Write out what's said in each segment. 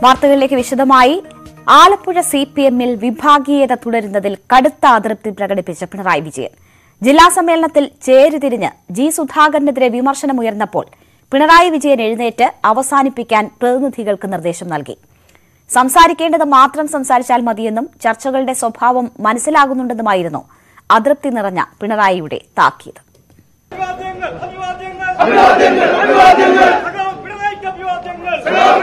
വാർത്തകളിലേക്ക് വിശദമായി Alappuzha C P എമ്മിൽ വിഭാഗീയത തുടരുന്നതിൽ കടുത്ത അതൃപ്തി പ്രകടിപ്പിച്ച പിണറായി വിജയൻ ജില്ലാ സമ്മേളനത്തിൽ ചേരുതിരിഞ്ഞ് ജി സുധാകരനെതിരെ വിമർശനമുയർന്നപ്പോൾ പിണറായി വിജയൻ എഴുന്നേറ്റ് അവസാനിപ്പിക്കാൻ പ്രതിനിധികൾക്ക് നിർദ്ദേശം നൽകി സംസാരിക്കേണ്ടത് മാത്രം സംസാരിച്ചാൽ മതിയെന്നും ചർച്ചകളുടെ സ്വഭാവം മനസ്സിലാകുന്നുണ്ടെന്നുമായിരുന്നു അതൃപ്തി നിറഞ്ഞ പിണറായിയുടെ താക്കീത് അഭിവാദ്യങ്ങൾ അഭിവാദ്യങ്ങൾ അഭിവാദ്യങ്ങൾ സഖാവ് പിണറായിക്ക് അഭിവാദ്യങ്ങൾ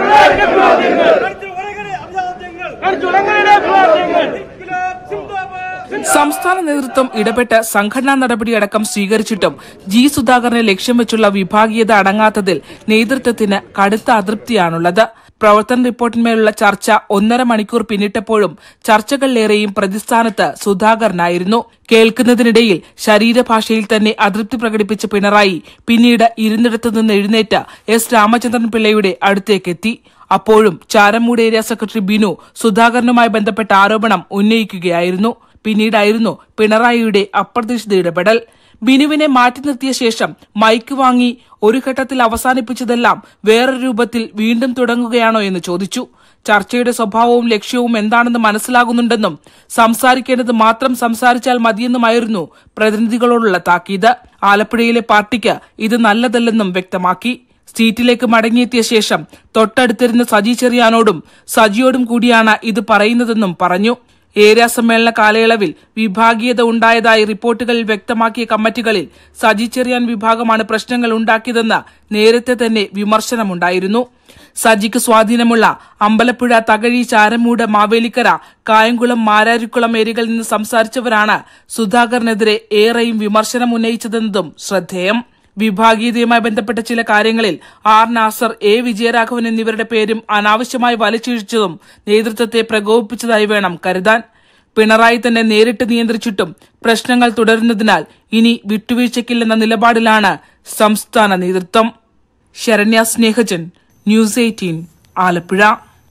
അടിച്ചുലങ്ങയുടെ അഭിവാദ്യങ്ങൾ അടിച്ചുലങ്ങയുടെ അഭിവാദ്യങ്ങൾ ഇൻക്ലാബ് സിന്ദാബാദ് സംസ്ഥാന നേതൃത്വം ഇടപെട്ട് സംഘടനാ നടപടിയടക്കം സ്വീകരിച്ചിട്ടും ജി സുധാകരനെ ലക്ഷ്യം വെച്ചുള്ള വിഭാഗീയത അടങ്ങാത്തതിൽ നേതൃത്വത്തിന് കടുത്ത അതൃപ്തിയാണുള്ളത് പ്രവർത്തന റിപ്പോർട്ടിന്മേലുള്ള ചർച്ച ഒന്നര മണിക്കൂർ പിന്നിട്ടപ്പോഴും ചർച്ചകളിലേറെയും പ്രതിസ്ഥാനത്ത് സുധാകരനായിരുന്നു കേൾക്കുന്നതിനിടയിൽ ശരീരഭാഷയിൽ തന്നെ അതൃപ്തി പ്രകടിപ്പിച്ച പിണറായി പിന്നീട് ഇരുന്നിടത്തു നിന്ന് എഴുന്നേറ്റ് എസ് രാമചന്ദ്രൻ പിള്ളയുടെ അടുത്തേക്കെത്തി അപ്പോഴും ചാരമൂട് ഏരിയ സെക്രട്ടറി ബിനു സുധാകരനുമായി ബന്ധപ്പെട്ട ആരോപണം ഉന്നയിക്കുകയായിരുന്നു പിന്നീടായിരുന്നു പിണറായിയുടെ അപ്രതീക്ഷിത ഇടപെടൽ ബിനുവിനെ മാറ്റി നിർത്തിയ ശേഷം മൈക്ക് വാങ്ങി ഒരു ഘട്ടത്തിൽ അവസാനിപ്പിച്ചതെല്ലാം വേറൊരു രൂപത്തിൽ വീണ്ടും തുടങ്ങുകയാണോ എന്ന് ചോദിച്ചു ചർച്ചയുടെ സ്വഭാവവും ലക്ഷ്യവും എന്താണെന്ന് മനസ്സിലാകുന്നുണ്ടെന്നും സംസാരിക്കേണ്ടത് മാത്രം സംസാരിച്ചാൽ മതിയെന്നുമായിരുന്നു പ്രതിനിധികളോടുള്ള താക്കീത് ആലപ്പുഴയിലെ പാർട്ടിക്ക് ഇത് നല്ലതല്ലെന്നും വ്യക്തമാക്കി സീറ്റിലേക്ക് മടങ്ങിയെത്തിയ ശേഷം തൊട്ടടുത്തിരുന്ന സജി ചെറിയാനോടും സജിയോടും കൂടിയാണ് ഇത് പറയുന്നതെന്നും പറഞ്ഞു ഏരിയ സമ്മേളന കാലയളവിൽ വിഭാഗീയത ഉണ്ടായതായി റിപ്പോർട്ടുകളിൽ വ്യക്തമാക്കിയ കമ്മിറ്റികളിൽ സജി ചെറിയാൻ വിഭാഗമാണ് പ്രശ്നങ്ങൾ ഉണ്ടാക്കിയതെന്ന് നേരത്തെ തന്നെ വിമർശനമുണ്ടായിരുന്നു സജിക്ക് സ്വാധീനമുള്ള അമ്പലപ്പുഴ തകഴി ചാരമൂട് മാവേലിക്കര കായംകുളം മാരാരിക്കുളം ഏരിയകളിൽ നിന്ന് സംസാരിച്ചവരാണ് സുധാകരനെതിരെ ഏറെയും വിമർശനം ഉന്നയിച്ചതെന്നതും ശ്രദ്ധേയം വിഭാഗീയതയുമായി ബന്ധപ്പെട്ട ചില കാര്യങ്ങളിൽ ആർ നാസർ എ വിജയരാഘവൻ എന്നിവരുടെ പേരും അനാവശ്യമായി വലിച്ചിഴിച്ചതും നേതൃത്വത്തെ പ്രകോപിപ്പിച്ചതായി വേണം കരുതാൻ പിണറായി തന്നെ നേരിട്ട് നിയന്ത്രിച്ചിട്ടും പ്രശ്നങ്ങൾ തുടരുന്നതിനാൽ ഇനി വിട്ടുവീഴ്ചയ്ക്കില്ലെന്ന നിലപാടിലാണ് സംസ്ഥാന നേതൃത്വം Saranya Snehajan news eighteen Alappuzha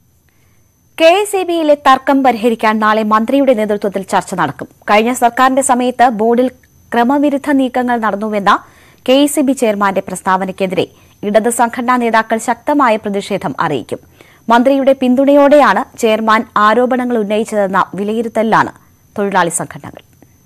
K S E ബിയിലെ തർക്കം പരിഹരിക്കാൻ നാളെ മന്ത്രിയുടെ നേതൃത്വത്തിൽ ചർച്ച നടക്കും കഴിഞ്ഞ സർക്കാരിന്റെ സമയത്ത് ബോർഡിൽ ക്രമവിരുദ്ധ നീക്കങ്ങൾ നടന്നുവെന്ന കെ എസ് ഇ ബി ചെയർമാന്റെ പ്രസ്താവനയ്ക്കെതിരെ ഇടത് സംഘടനാ നേതാക്കൾ ശക്തമായ പ്രതിഷേധം അറിയിക്കും മന്ത്രിയുടെ പിന്തുണയോടെയാണ് ചെയർമാൻ ആരോപണങ്ങൾ ഉന്നയിച്ചതെന്ന വിലയിരുത്തലിലാണ് തൊഴിലാളി സംഘടനകൾ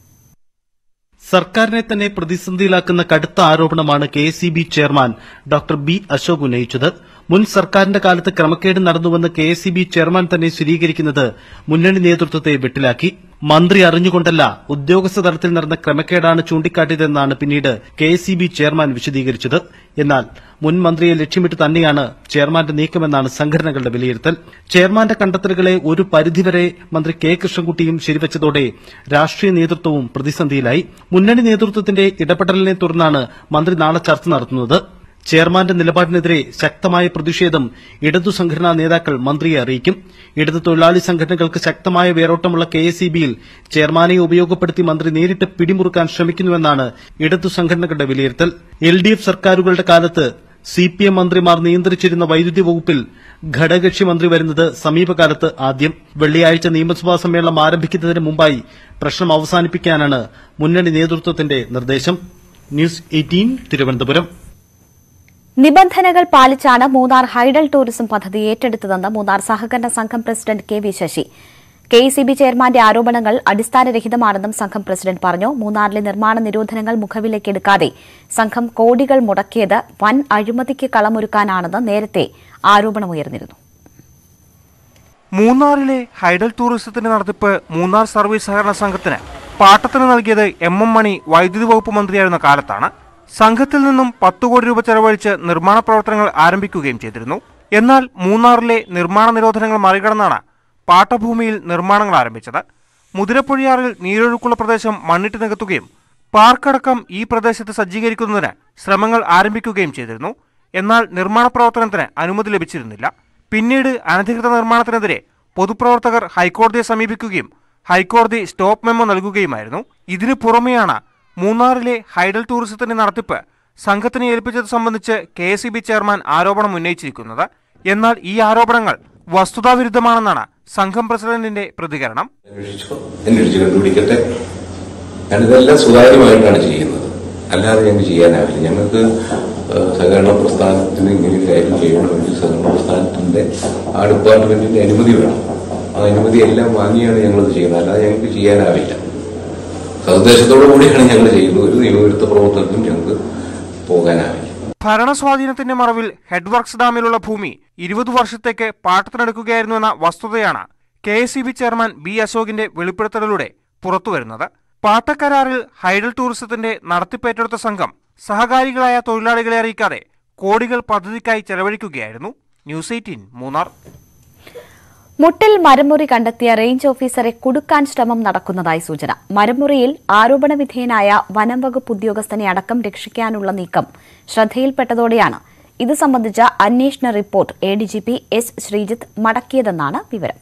സർക്കാരിനെ തന്നെ പ്രതിസന്ധിയിലാക്കുന്ന കടുത്ത ആരോപണമാണ് K S chairman doctor B Ashok ഉന്നയിച്ചത് മുൻ സർക്കാരിന്റെ കാലത്ത് ക്രമക്കേട് നടന്നുവെന്ന് കെ എസ് ചെയർമാൻ തന്നെ സ്ഥിരീകരിക്കുന്നത് മുന്നണി നേതൃത്വത്തെ വെട്ടിലാക്കി മന്ത്രി അറിഞ്ഞുകൊണ്ടല്ല ഉദ്യോഗസ്ഥ തലത്തിൽ നടന്ന ക്രമക്കേടാണ് ചൂണ്ടിക്കാട്ടിയതെന്നാണ് പിന്നീട് കെ എസ് ചെയർമാൻ വിശദീകരിച്ചത് എന്നാൽ മുൻ മന്ത്രിയെ ലക്ഷ്യമിട്ട് തന്നെയാണ് ചെയർമാന്റെ നീക്കമെന്നാണ് സംഘടനകളുടെ വിലയിരുത്തൽ ചെയർമാന്റെ കണ്ടെത്തലുകളെ ഒരു പരിധിവരെ മന്ത്രി കെ കൃഷ്ണൻകുട്ടിയും ശരിവച്ചതോടെ രാഷ്ട്രീയ നേതൃത്വവും പ്രതിസന്ധിയിലായി മുന്നണി നേതൃത്വത്തിന്റെ ഇടപെടലിനെ തുടർന്നാണ് മന്ത്രി നാളെ ചർച്ച നടത്തുന്നത് ചെയർമാന്റെ നിലപാടിനെതിരെ ശക്തമായ പ്രതിഷേധം ഇടതു സംഘടനാ നേതാക്കൾ മന്ത്രിയെ അറിയിക്കും ഇടതു തൊഴിലാളി സംഘടനകൾക്ക് ശക്തമായ വേരോട്ടമുള്ള കെ എസ് ചെയർമാനെ ഉപയോഗപ്പെടുത്തി മന്ത്രി നേരിട്ട് പിടിമുറുക്കാൻ ശ്രമിക്കുന്നുവെന്നാണ് ഇടതു സംഘടനകളുടെ വിലയിരുത്തൽ എൽ ഡി എഫ് സർക്കാരുകളുടെ കാലത്ത് സി പി എം മന്ത്രിമാർ നിയന്ത്രിച്ചിരുന്ന വൈദ്യുതി വകുപ്പിൽ ഘടകകക്ഷി മന്ത്രി വരുന്നത് സമീപകാലത്ത് ആദ്യം വെള്ളിയാഴ്ച നിയമസഭാ സമ്മേളനം ആരംഭിക്കുന്നതിന് മുമ്പായി പ്രശ്നം അവസാനിപ്പിക്കാനാണ് മുന്നണി നേതൃത്വത്തിന്റെ നിർദ്ദേശം ന്യൂസ് എയ്റ്റീൻ തിരുവനന്തപുരം നിബന്ധനകൾ പാലിച്ചാണ് മൂന്നാർ ഹൈഡൽ ടൂറിസം പദ്ധതി ഏറ്റെടുത്തതെന്ന് മൂന്നാർ സഹകരണ സംഘം president K V Sasi K E C B ചെയർമാന്റെ ആരോപണങ്ങൾ അടിസ്ഥാനരഹിതമാണെന്നും സംഘം പ്രസിഡന്റ് പറഞ്ഞു മൂന്നാറിലെ നിർമ്മാണ നിരോധനങ്ങൾ മുഖവിലേക്കെടുക്കാതെ സംഘം കോടികൾ മുടക്കിയത് വൻ അഴിമതിക്ക് കളമൊരുക്കാനാണെന്ന് നേരത്തെ ആരോപണമുയർന്നിരുന്നു മൂന്നാറിലെ ഹൈഡൽ ടൂറിസത്തിന്റെ നടത്തിപ്പ് മൂന്നാർ സർവീസ് സഹകരണ സംഘത്തിന് പാട്ടത്തിന് നൽകിയത് എം എം മണി വൈദ്യുതി വകുപ്പ് മന്ത്രിയായിരുന്ന കാലത്താണ് സംഘത്തിൽ നിന്നും പത്തു കോടി രൂപ ചെലവഴിച്ച് നിർമ്മാണ പ്രവർത്തനങ്ങൾ ആരംഭിക്കുകയും ചെയ്തിരുന്നു എന്നാൽ മൂന്നാറിലെ നിർമ്മാണ നിരോധനങ്ങൾ മറികടന്നാണ് പാട്ടഭൂമിയിൽ നിർമ്മാണങ്ങൾ ആരംഭിച്ചത് മുതിരപ്പുഴയാറിൽ നീരൊഴുക്കുള്ള പ്രദേശം മണ്ണിട്ട് നികത്തുകയും പാർക്കടക്കം ഈ പ്രദേശത്ത് സജ്ജീകരിക്കുന്നതിന് ശ്രമങ്ങൾ ആരംഭിക്കുകയും ചെയ്തിരുന്നു എന്നാൽ നിർമ്മാണ പ്രവർത്തനത്തിന് അനുമതി ലഭിച്ചിരുന്നില്ല പിന്നീട് അനധികൃത നിർമ്മാണത്തിനെതിരെ പൊതുപ്രവർത്തകർ ഹൈക്കോടതിയെ സമീപിക്കുകയും ഹൈക്കോടതി സ്റ്റോപ്പ് മെമ്മോ നൽകുകയുമായിരുന്നു ഇതിനു പുറമെയാണ് മൂന്നാറിലെ ഹൈഡൽ ടൂറിസത്തിന്റെ നടത്തിപ്പ് സംഘത്തിനെ ഏൽപ്പിച്ചത് സംബന്ധിച്ച് കെ എസ് ചെയർമാൻ ആരോപണം ഉന്നയിച്ചിരിക്കുന്നത് എന്നാൽ ഈ ആരോപണങ്ങൾ വസ്തുതാവിരുദ്ധമാണെന്നാണ് സംഘം പ്രസിഡന്റിന്റെ പ്രതികരണം അന്വേഷിച്ചോ അന്വേഷിച്ച് കണ്ടുപിടിക്കട്ടെ ഞാനിതെല്ലാം സുതാര്യമായിട്ടാണ് ചെയ്യുന്നത് അല്ലാതെ ഞങ്ങൾക്ക് ചെയ്യാനാവില്ല ഞങ്ങൾക്ക് ഏഹ്, സഹകരണ പ്രസ്ഥാനത്തിന് ഇങ്ങനെ കാര്യം ചെയ്യണമെങ്കിൽ സഹകരണ പ്രസ്ഥാനത്തിന്റെ ആ ഡിപ്പാർട്ട്മെന്റിന്റെ അനുമതി വേണം ആ അനുമതി എല്ലാം വാങ്ങിയാണ് ഞങ്ങളിത് ചെയ്യുന്നത് അല്ലാതെ ഞങ്ങൾക്ക് ചെയ്യാനാവില്ല സതുദ്ദേശത്തോടു കൂടിയാണ് ഞങ്ങൾ ചെയ്യുന്നത് ഒരു നിയമവിരുദ്ധ പ്രവർത്തനത്തിനും ഞങ്ങൾക്ക് പോകാനാവില്ല ഭരണസ്വാധീനത്തിന്റെ മറവിൽ ഹെഡ്വർക്സ് ഡാമിലുള്ള ഭൂമി ഇരുപത് വർഷത്തേക്ക് പാട്ടത്തിനെടുക്കുകയായിരുന്നുവെന്ന വസ്തുതയാണ് K S B chairman B അശോകിന്റെ വെളിപ്പെടുത്തലിലൂടെ പുറത്തുവരുന്നത് പാട്ടക്കരാറിൽ ഹൈഡൽ ടൂറിസത്തിന്റെ നടത്തിപ്പേറ്റെടുത്ത സംഘം സഹകാരികളായ തൊഴിലാളികളെ അറിയിക്കാതെ കോടികൾ പദ്ധതിക്കായി ചെലവഴിക്കുകയായിരുന്നു ന്യൂസ് എയ്റ്റീൻ മൂന്നാർ മുട്ടിൽ മരമുറി കണ്ടെത്തിയ റേഞ്ച് ഓഫീസറെ കുടുക്കാൻ ശ്രമം നടക്കുന്നതായി സൂചന മരമുറിയിൽ ആരോപണ വിധേയനായ വനം വകുപ്പ് ഉദ്യോഗസ്ഥനെ അടക്കം രക്ഷിക്കാനുള്ള നീക്കം ശ്രദ്ധയിൽപ്പെട്ടതോടെയാണ് ഇത് സംബന്ധിച്ച അന്വേഷണ report A D G P S Sreejith മടക്കിയതെന്നാണ് വിവരം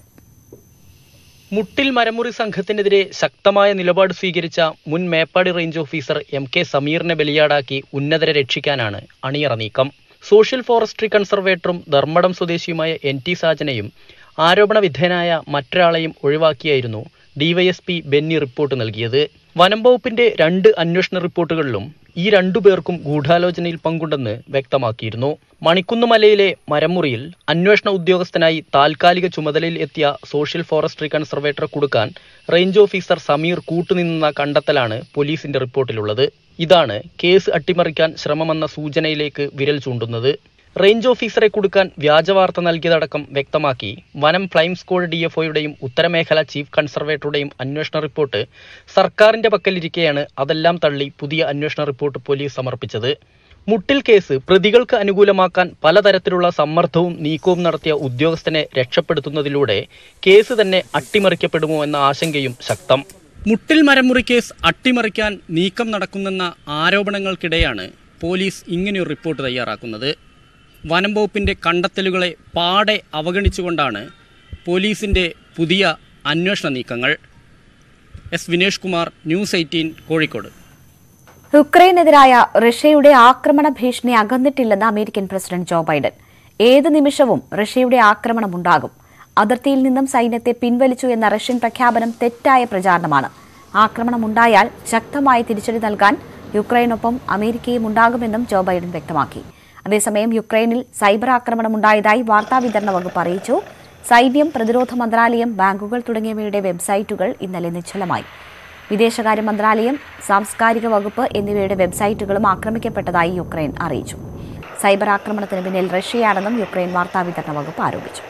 മുട്ടിൽ മരമുറി സംഘത്തിനെതിരെ ശക്തമായ നിലപാട് സ്വീകരിച്ച മുൻ Meppadi range officer M K സമീറിനെ ബലിയാടാക്കി ഉന്നതരെ രക്ഷിക്കാനാണ് അണിയറ നീക്കം സോഷ്യൽ ഫോറസ്ട്രി കൺസർവേറ്ററും ധർമ്മടം സ്വദേശിയുമായ എൻ ടി സാജനെയും ആരോപണ വിധേയനായ മറ്റൊരാളെയും ഒഴിവാക്കിയായിരുന്നു ഡിവൈഎസ്പി ബെന്നി റിപ്പോർട്ട് നൽകിയത് വനം വകുപ്പിന്റെ രണ്ട് അന്വേഷണ റിപ്പോർട്ടുകളിലും ഈ രണ്ടു പേർക്കും ഗൂഢാലോചനയിൽ പങ്കുണ്ടെന്ന് വ്യക്തമാക്കിയിരുന്നു മണിക്കുന്നുമലയിലെ മരമുറിയിൽ അന്വേഷണ ഉദ്യോഗസ്ഥനായി താൽക്കാലിക ചുമതലയിൽ എത്തിയ സോഷ്യൽ ഫോറസ്ട്രി കൺസർവേറ്ററെ കൊടുക്കാൻ റേഞ്ച് ഓഫീസർ സമീർ കൂട്ടുനിന്ന കണ്ടെത്തലാണ് പോലീസിന്റെ റിപ്പോർട്ടിലുള്ളത് ഇതാണ് കേസ് അട്ടിമറിക്കാൻ ശ്രമമെന്ന സൂചനയിലേക്ക് വിരൽ ചൂണ്ടുന്നത് റേഞ്ച് ഓഫീസറെ കൊടുക്കാൻ വ്യാജവാർത്ത നൽകിയതടക്കം വ്യക്തമാക്കി വനം ഫ്ലൈം സ്ക്വാഡ് ഡി എഫ് ഒയുടെയും ഉത്തരമേഖല ചീഫ് കൺസർവേറ്ററുടെയും അന്വേഷണ റിപ്പോർട്ട് സർക്കാരിന്റെ പക്കലിരിക്കെയാണ് അതെല്ലാം തള്ളി പുതിയ അന്വേഷണ റിപ്പോർട്ട് പോലീസ് സമർപ്പിച്ചത് മുട്ടിൽ കേസ് പ്രതികൾക്ക് അനുകൂലമാക്കാൻ പലതരത്തിലുള്ള സമ്മർദ്ദവും നീക്കവും നടത്തിയ ഉദ്യോഗസ്ഥനെ രക്ഷപ്പെടുത്തുന്നതിലൂടെ കേസ് തന്നെ അട്ടിമറിക്കപ്പെടുമോ എന്ന ആശങ്കയും ശക്തം മുട്ടിൽ മരമുറി കേസ് അട്ടിമറിക്കാൻ നീക്കം നടക്കുന്നെന്ന ആരോപണങ്ങൾക്കിടെയാണ് പോലീസ് ഇങ്ങനെയൊരു റിപ്പോർട്ട് തയ്യാറാക്കുന്നത് വനം വകുപ്പിൻ്റെ കണ്ടെത്തലുകളെ പാടെ അവഗണിച്ചുകൊണ്ടാണ് പോലീസിൻ്റെ പുതിയ അന്വേഷണ നീക്കങ്ങൾ S Vinesh Kumar news eighteen Kozhikode യുക്രൈനെതിരായ റഷ്യയുടെ ആക്രമണ ഭീഷണി അകന്നിട്ടില്ലെന്ന് അമേരിക്കൻ പ്രസിഡന്റ് ജോ ബൈഡൻ ഏത് നിമിഷവും റഷ്യയുടെ ആക്രമണമുണ്ടാകും അതിർത്തിയിൽ നിന്നും സൈന്യത്തെ പിൻവലിച്ചു എന്ന റഷ്യൻ പ്രഖ്യാപനം തെറ്റായ പ്രചാരണമാണ് ആക്രമണമുണ്ടായാൽ ശക്തമായ തിരിച്ചടി നൽകാൻ യുക്രൈനൊപ്പം അമേരിക്കയും ഉണ്ടാകുമെന്നും ജോ ബൈഡൻ വ്യക്തമാക്കി അതേസമയം യുക്രൈനിൽ സൈബർ ആക്രമണമുണ്ടായതായി വാർത്താവിതരണ വകുപ്പ് അറിയിച്ചു സൈന്യം പ്രതിരോധ മന്ത്രാലയം ബാങ്കുകൾ തുടങ്ങിയവയുടെ വെബ്സൈറ്റുകൾ ഇന്നലെ നിശ്ചലമായി വിദേശകാര്യ മന്ത്രാലയം സാംസ്കാരിക വകുപ്പ് എന്നിവയുടെ വെബ്സൈറ്റുകളും ആക്രമിക്കപ്പെട്ടതായി യുക്രൈൻ അറിയിച്ചു സൈബർ ആക്രമണത്തിന് പിന്നിൽ റഷ്യയാണെന്നും യുക്രൈൻ വാർത്താവിതരണ വകുപ്പ് ആരോപിച്ചു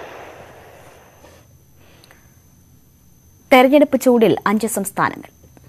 തെരഞ്ഞെടുപ്പ് ചൂടിൽ അഞ്ച് സംസ്ഥാനങ്ങൾ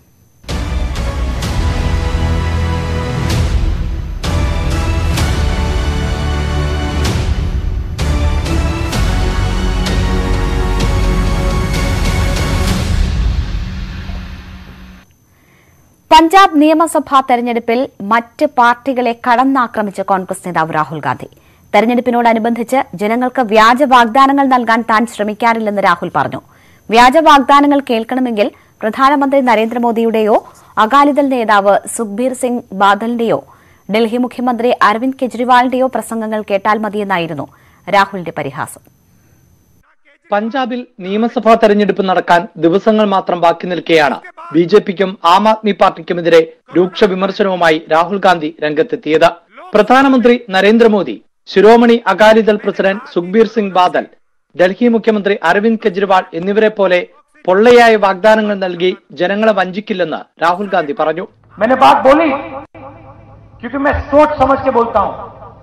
പഞ്ചാബ് നിയമസഭാ തെരഞ്ഞെടുപ്പിൽ മറ്റ് പാർട്ടികളെ കടന്നാക്രമിച്ച കോൺഗ്രസ് നേതാവ് രാഹുൽ ഗാന്ധി തെരഞ്ഞെടുപ്പിനോടനുബന്ധിച്ച് ജനങ്ങൾക്ക് വ്യാജ വാഗ്ദാനങ്ങൾ നൽകാൻ താൻ ശ്രമിക്കാറില്ലെന്ന് രാഹുൽ പറഞ്ഞു വ്യാജ വാഗ്ദാനങ്ങൾ കേൾക്കണമെങ്കിൽ പ്രധാനമന്ത്രി നരേന്ദ്രമോദിയുടെയോ അകാലിദൾ നേതാവ് സുഖ്ബീർ സിംഗ് ബാദലിന്റെയോ ഡൽഹി മുഖ്യമന്ത്രി അരവിന്ദ് കെജ്രിവാളിന്റെയോ പ്രസംഗങ്ങൾ കേട്ടാൽ മതിയെന്നായിരുന്നു രാഹുലിന്റെ പരിഹാസം പഞ്ചാബിൽ നിയമസഭാ തെരഞ്ഞെടുപ്പ് നടക്കാൻ ദിവസങ്ങൾ മാത്രം ബാക്കി നിൽക്കെയാണ് ബി ജെ പിക്കും ആം ആദ്മി പാർട്ടിക്കുമെതിരെ രൂക്ഷ വിമർശനവുമായി രാഹുൽ ഗാന്ധി രംഗത്തെത്തിയത് പ്രധാനമന്ത്രി നരേന്ദ്രമോദി ശിരോമണി അകാലിദൾ പ്രസിഡന്റ് സുഖ്ബീർ സിംഗ് ബാദൽ ഡൽഹി മുഖ്യമന്ത്രി അരവിന്ദ് കെജ്രിവാൾ എന്നിവരെ പോലെ പൊള്ളയായ വാഗ്ദാനങ്ങൾ നൽകി ജനങ്ങളെ വഞ്ചിക്കില്ലെന്ന് രാഹുൽ ഗാന്ധി പറഞ്ഞു मैंने बात बोली क्योंकि मैं सोच समझ के बोलता हूं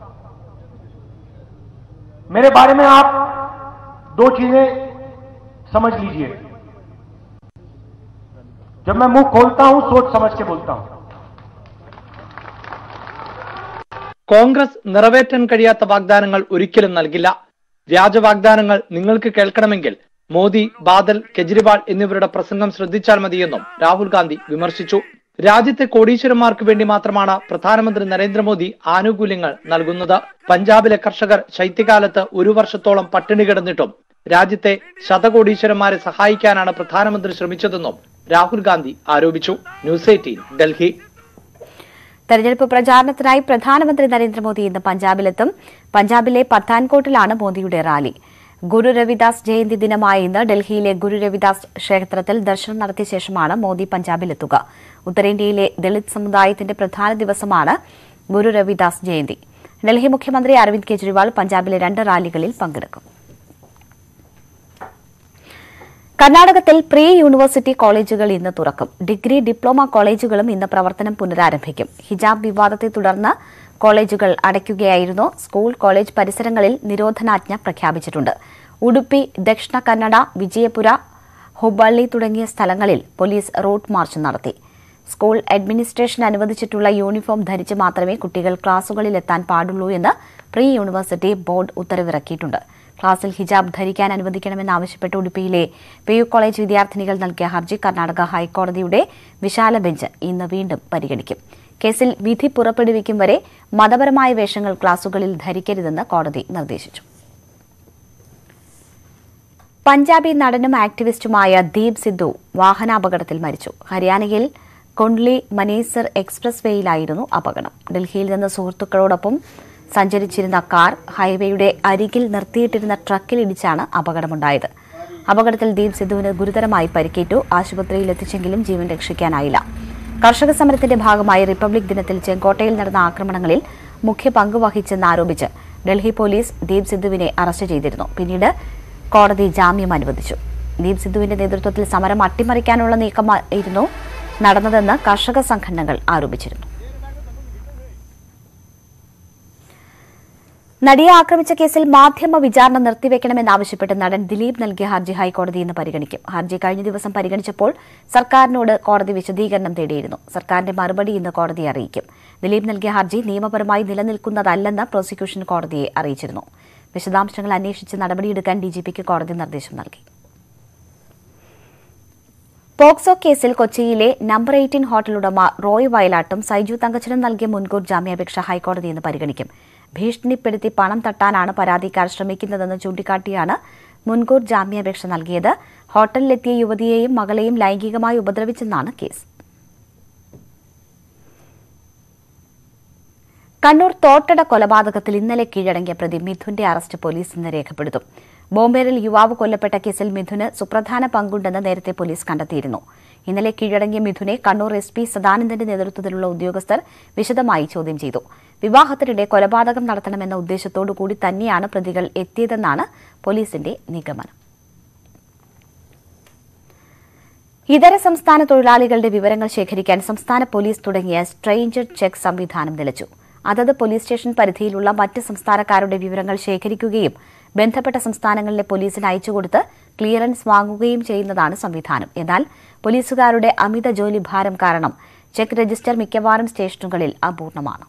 मेरे बारे में आप दो चीजें समझ लीजिए जब मैं मुंह खोलता हूं सोच समझ के बोलता हूं കോൺഗ്രസ് നിറവേറ്റാൻ കഴിയാത്ത വാഗ്ദാനങ്ങൾ ഒരിക്കലും നൽകില്ല വ്യാജ വാഗ്ദാനങ്ങൾ നിങ്ങൾക്ക് കേൾക്കണമെങ്കിൽ മോദി ബാദൽ കെജ്രിവാൾ എന്നിവരുടെ പ്രസംഗം ശ്രദ്ധിച്ചാൽ മതിയെന്നും രാഹുൽ ഗാന്ധി വിമർശിച്ചു രാജ്യത്തെ കോടീശ്വരന്മാർക്ക് വേണ്ടി മാത്രമാണ് പ്രധാനമന്ത്രി നരേന്ദ്രമോദി ആനുകൂല്യങ്ങൾ നൽകുന്നത് പഞ്ചാബിലെ കർഷകർ ശൈത്യകാലത്ത് ഒരു വർഷത്തോളം പട്ടിണി കിടന്നിട്ടും രാജ്യത്തെ ശതകോടീശ്വരന്മാരെ സഹായിക്കാനാണ് പ്രധാനമന്ത്രി ശ്രമിച്ചതെന്നും രാഹുൽ ഗാന്ധി ആരോപിച്ചു ന്യൂസ് എയ്റ്റീൻ ഡൽഹി തെരഞ്ഞെടുപ്പ് പ്രചാരണത്തിനായി പ്രധാനമന്ത്രി നരേന്ദ്രമോദി ഇന്ന് പഞ്ചാബിലെത്തും പഞ്ചാബിലെ പത്താൻകോട്ടിലാണ് മോദിയുടെ റാലി ഗുരു രവിദാസ് ജയന്തി ദിനമായ ഇന്ന് ഡൽഹിയിലെ ഗുരു രവിദാസ് ക്ഷേത്രത്തിൽ ദർശനം നടത്തിയ ശേഷമാണ് മോദി പഞ്ചാബിലെത്തുക ഉത്തരേന്ത്യയിലെ ദളിത് സമുദായത്തിന്റെ പ്രധാന ദിവസമാണ് ഗുരു രവിദാസ് ജയന്തി ഡൽഹി മുഖ്യമന്ത്രി അരവിന്ദ് കെജ്രിവാൾ പഞ്ചാബിലെ രണ്ട് റാലികളിൽ പങ്കെടുക്കും കർണാടകത്തിൽ പ്രീ യൂണിവേഴ്സിറ്റി കോളേജുകൾ ഇന്ന് തുറക്കും ഡിഗ്രി ഡിപ്ലോമ കോളേജുകളും ഇന്ന് പ്രവർത്തനം പുനരാരംഭിക്കും ഹിജാബ് വിവാദത്തെ തുടർന്ന് കോളേജുകൾ അടയ്ക്കുകയായിരുന്നു സ്കൂൾ കോളേജ് പരിസരങ്ങളിൽ നിരോധനാജ്ഞ പ്രഖ്യാപിച്ചിട്ടുണ്ട് ഉടുപ്പി ദക്ഷിണ കന്നഡ വിജയപുര ഹുബള്ളി തുടങ്ങിയ സ്ഥലങ്ങളിൽ പോലീസ് റൂട്ട് മാർച്ച് നടത്തി സ്കൂൾ അഡ്മിനിസ്ട്രേഷൻ അനുവദിച്ചിട്ടുള്ള യൂണിഫോം ധരിച്ച് മാത്രമേ കുട്ടികൾ ക്ലാസുകളിലെത്താൻ പാടുള്ളൂ എന്ന് പ്രീ യൂണിവേഴ്സിറ്റി ബോർഡ് ഉത്തരവിറക്കിയിട്ടുണ്ട് ക്ലാസ്സിൽ ഹിജാബ് ധരിക്കാൻ അനുവദിക്കണമെന്നാവശ്യപ്പെട്ട് ഉടുപ്പിയിലെ പി യു കോളേജ് വിദ്യാർത്ഥിനികൾ നൽകിയ ഹർജി കർണാടക ഹൈക്കോടതിയുടെ വിശാല ബെഞ്ച് ഇന്ന് വീണ്ടും പരിഗണിക്കും കേസിൽ വിധി പുറപ്പെടുവിക്കും വരെ മതപരമായ വേഷങ്ങൾ ക്ലാസുകളിൽ ധരിക്കരുതെന്ന് കോടതി നിർദ്ദേശിച്ചു പഞ്ചാബി നടനും ആക്ടിവിസ്റ്റുമായ ദീപ് സിദ്ധു വാഹനാപകടത്തിൽ മരിച്ചു ഹരിയാനയിൽ കൊണ്ട്ലി മനേസർ എക്സ്പ്രസ് വേയിലായിരുന്നു അപകടം ഡൽഹിയിൽ നിന്ന് സുഹൃത്തുക്കളോടൊപ്പം സഞ്ചരിച്ചിരുന്ന കാർ ഹൈവേയുടെ അരികിൽ നിർത്തിയിട്ടിരുന്ന ട്രക്കിൽ ഇടിച്ചാണ് അപകടമുണ്ടായത് അപകടത്തിൽ ദീപ് സിദ്ധുവിന് ഗുരുതരമായി പരിക്കേറ്റു ആശുപത്രിയിൽ എത്തിച്ചെങ്കിലും ജീവൻ രക്ഷിക്കാനായില്ല കർഷക സമരത്തിന്റെ ഭാഗമായി റിപ്പബ്ലിക് ദിനത്തിൽ ചെങ്കോട്ടയിൽ നടന്ന ആക്രമണങ്ങളിൽ മുഖ്യ പങ്ക് വഹിച്ചെന്നാരോപിച്ച് ഡൽഹി പോലീസ് ദീപ് സിദ്ധുവിനെ അറസ്റ്റ് ചെയ്തിരുന്നു പിന്നീട് കോടതി ജാമ്യം അനുവദിച്ചു ദീപ് സിദ്ധുവിന്റെ നേതൃത്വത്തിൽ സമരം അട്ടിമറിക്കാനുള്ള നീക്കമായിരുന്നു നടന്നതെന്ന് കർഷക സംഘടനകൾ ആരോപിച്ചിരുന്നു നടിയെ ആക്രമിച്ച കേസിൽ മാധ്യമ വിചാരണ നിർത്തിവെക്കണമെന്നാവശ്യപ്പെട്ട് നടൻ ദിലീപ് നൽകിയ ഹർജി ഹൈക്കോടതി ഇന്ന് പരിഗണിക്കും ഹർജി കഴിഞ്ഞ ദിവസം പരിഗണിച്ചപ്പോൾ സർക്കാരിനോട് കോടതി വിശദീകരണം തേടിയിരുന്നു സർക്കാരിന്റെ മറുപടി ഇന്ന് കോടതിയെ അറിയിക്കും ദിലീപ് നൽകിയ ഹർജി നിയമപരമായി നിലനിൽക്കുന്നതല്ലെന്ന് പ്രോസിക്യൂഷൻ കോടതിയെ അറിയിച്ചിരുന്നു വിശദാംശങ്ങൾ അന്വേഷിച്ച് നടപടിയെടുക്കാൻ ഡിജിപിക്ക് കോടതി നിർദ്ദേശം നൽകി പോക്സോ കേസിൽ കൊച്ചിയിലെ നമ്പർ എയ്റ്റീൻ ഹോട്ടൽ ഉടമ റോയ് വയലാട്ടും സൈജു തങ്കച്ചനും നൽകിയ മുൻകൂർ ജാമ്യാപേക്ഷ ഹൈക്കോടതി ഇന്ന് പരിഗണിക്കും ഭീഷണിപ്പെടുത്തി പണം തട്ടാനാണ് പരാതിക്കാർ ശ്രമിക്കുന്നതെന്ന് ചൂണ്ടിക്കാട്ടിയാണ് മുൻകൂർ ജാമ്യാപേക്ഷ നൽകിയത് ഹോട്ടലിലെത്തിയ യുവതിയെയും മകളെയും ലൈംഗികമായി ഉപദ്രവിച്ചെന്നാണ് കേസ് കണ്ണൂർ തോട്ടട കൊലപാതകത്തിൽ ഇന്നലെ കീഴടങ്ങിയ പ്രതി മിഥുന്റെ അറസ്റ്റ് പോലീസ് ഇന്ന് രേഖപ്പെടുത്തും ബോംബേറിൽ യുവാവ് കൊല്ലപ്പെട്ട കേസിൽ മിഥുന് സുപ്രധാന പങ്കുണ്ടെന്ന് നേരത്തെ പോലീസ് കണ്ടെത്തിയിരുന്നു ഇന്നലെ കീഴടങ്ങിയ മിഥുനെ കണ്ണൂർ എസ് പി സദാനന്ദന്റെ നേതൃത്വത്തിലുള്ള ഉദ്യോഗസ്ഥർ വിശദമായി ചോദ്യം ചെയ്തു വിവാഹത്തിനിടെ കൊലപാതകം നടത്തണമെന്ന ഉദ്ദേശത്തോടു കൂടി തന്നെയാണ് പ്രതികൾ എത്തിയതെന്നാണ് പോലീസിന്റെ നിഗമനം ഇതര സംസ്ഥാന തൊഴിലാളികളുടെ വിവരങ്ങൾ ശേഖരിക്കാൻ സംസ്ഥാന പോലീസ് തുടങ്ങിയ സ്ട്രെയിഞ്ചർ ചെക്ക് സംവിധാനം നിലച്ചു അതത് പോലീസ് സ്റ്റേഷൻ പരിധിയിലുള്ള മറ്റ് സംസ്ഥാനക്കാരുടെ വിവരങ്ങൾ ശേഖരിക്കുകയും ബന്ധപ്പെട്ട സംസ്ഥാനങ്ങളിലെ പോലീസിന് അയച്ചുകൊടുത്ത് ക്ലിയറൻസ് വാങ്ങുകയും ചെയ്യുന്നതാണ് സംവിധാനം എന്നാൽ പോലീസുകാരുടെ അമിത ജോലിഭാരം കാരണം ചെക്ക് രജിസ്റ്റർ മിക്കവാറും സ്റ്റേഷനുകളിൽ അപൂർണമാണ്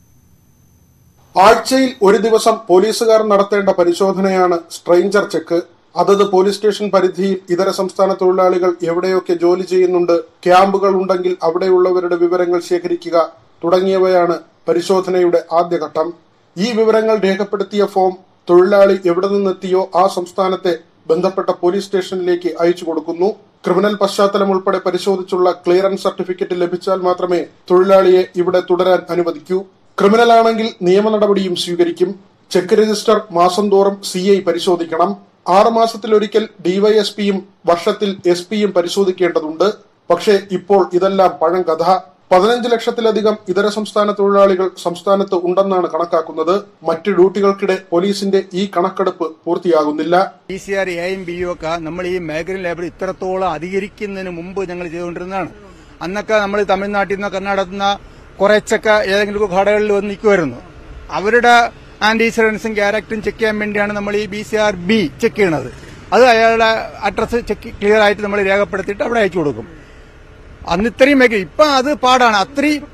ആഴ്ചയിൽ ഒരു ദിവസം പോലീസുകാർ നടത്തേണ്ട പരിശോധനയാണ് സ്ട്രെയിഞ്ചർ ചെക്ക് അതത് പോലീസ് സ്റ്റേഷൻ പരിധിയിൽ ഇതര സംസ്ഥാന തൊഴിലാളികൾ എവിടെയൊക്കെ ജോലി ചെയ്യുന്നുണ്ട് ക്യാമ്പുകൾ ഉണ്ടെങ്കിൽ അവിടെയുള്ളവരുടെ വിവരങ്ങൾ ശേഖരിക്കുക തുടങ്ങിയവയാണ് പരിശോധനയുടെ ആദ്യഘട്ടം ഈ വിവരങ്ങൾ രേഖപ്പെടുത്തിയ ഫോം തൊഴിലാളി എവിടെ നിന്നെത്തിയോ ആ സംസ്ഥാനത്തെ ബന്ധപ്പെട്ട പോലീസ് സ്റ്റേഷനിലേക്ക് അയച്ചു കൊടുക്കുന്നു ക്രിമിനൽ പശ്ചാത്തലം ഉൾപ്പെടെ പരിശോധിച്ചുള്ള ക്ലിയറൻസ് സർട്ടിഫിക്കറ്റ് ലഭിച്ചാൽ മാത്രമേ തൊഴിലാളിയെ ഇവിടെ തുടരാൻ അനുവദിക്കൂ ക്രിമിനൽ ആണെങ്കിൽ നിയമ നടപടിയും സ്വീകരിക്കും ചെക്ക് രജിസ്റ്റർ മാസം തോറും സി ഐ പരിശോധിക്കണം ആറ് മാസത്തിലൊരിക്കൽ ഡിവൈഎസ്പിയും വർഷത്തിൽ എസ് പിയും പരിശോധിക്കേണ്ടതുണ്ട് പക്ഷേ ഇപ്പോൾ ഇതെല്ലാം പഴം കഥ പതിനഞ്ച് ലക്ഷത്തിലധികം ഇതര സംസ്ഥാന തൊഴിലാളികൾ സംസ്ഥാനത്ത് ഉണ്ടെന്നാണ് കണക്കാക്കുന്നത് മറ്റ് ഡ്യൂട്ടികൾക്കിടെ പോലീസിന്റെ ഈ കണക്കെടുപ്പ് പൂർത്തിയാകുന്നില്ല പി സി ആർ എയും ബിയും ഒക്കെ നമ്മൾ ഈ മേഖല ലേബർ ഇത്രത്തോളം അധികരിക്കുന്നതിന് മുമ്പ് ഞങ്ങൾ ചെയ്തുകൊണ്ടിരുന്നതാണ് അന്നൊക്കെ നമ്മൾ തമിഴ്നാട്ടിൽ നിന്ന് കർണാടകത്തിൽ നിന്ന് കുറച്ചൊക്കെ ഏതെങ്കിലും കടകളിൽ വന്ന് നിൽക്കുമായിരുന്നു അവരുടെ ആന്റിസിഡൻസും ക്യാരക്ടറും ചെക്ക് ചെയ്യാൻ വേണ്ടിയാണ് നമ്മൾ ഈ B C R B check ചെയ്യണത് അത് അയാളുടെ അഡ്രസ്സ് ചെക്ക് ക്ലിയർ ആയിട്ട് നമ്മൾ രേഖപ്പെടുത്തിയിട്ട് അവിടെ അയച്ചു കൊടുക്കും അന്ന് ഇത്രയും മേഖല ഇപ്പൊ അത് പാടാണ് അത്രയും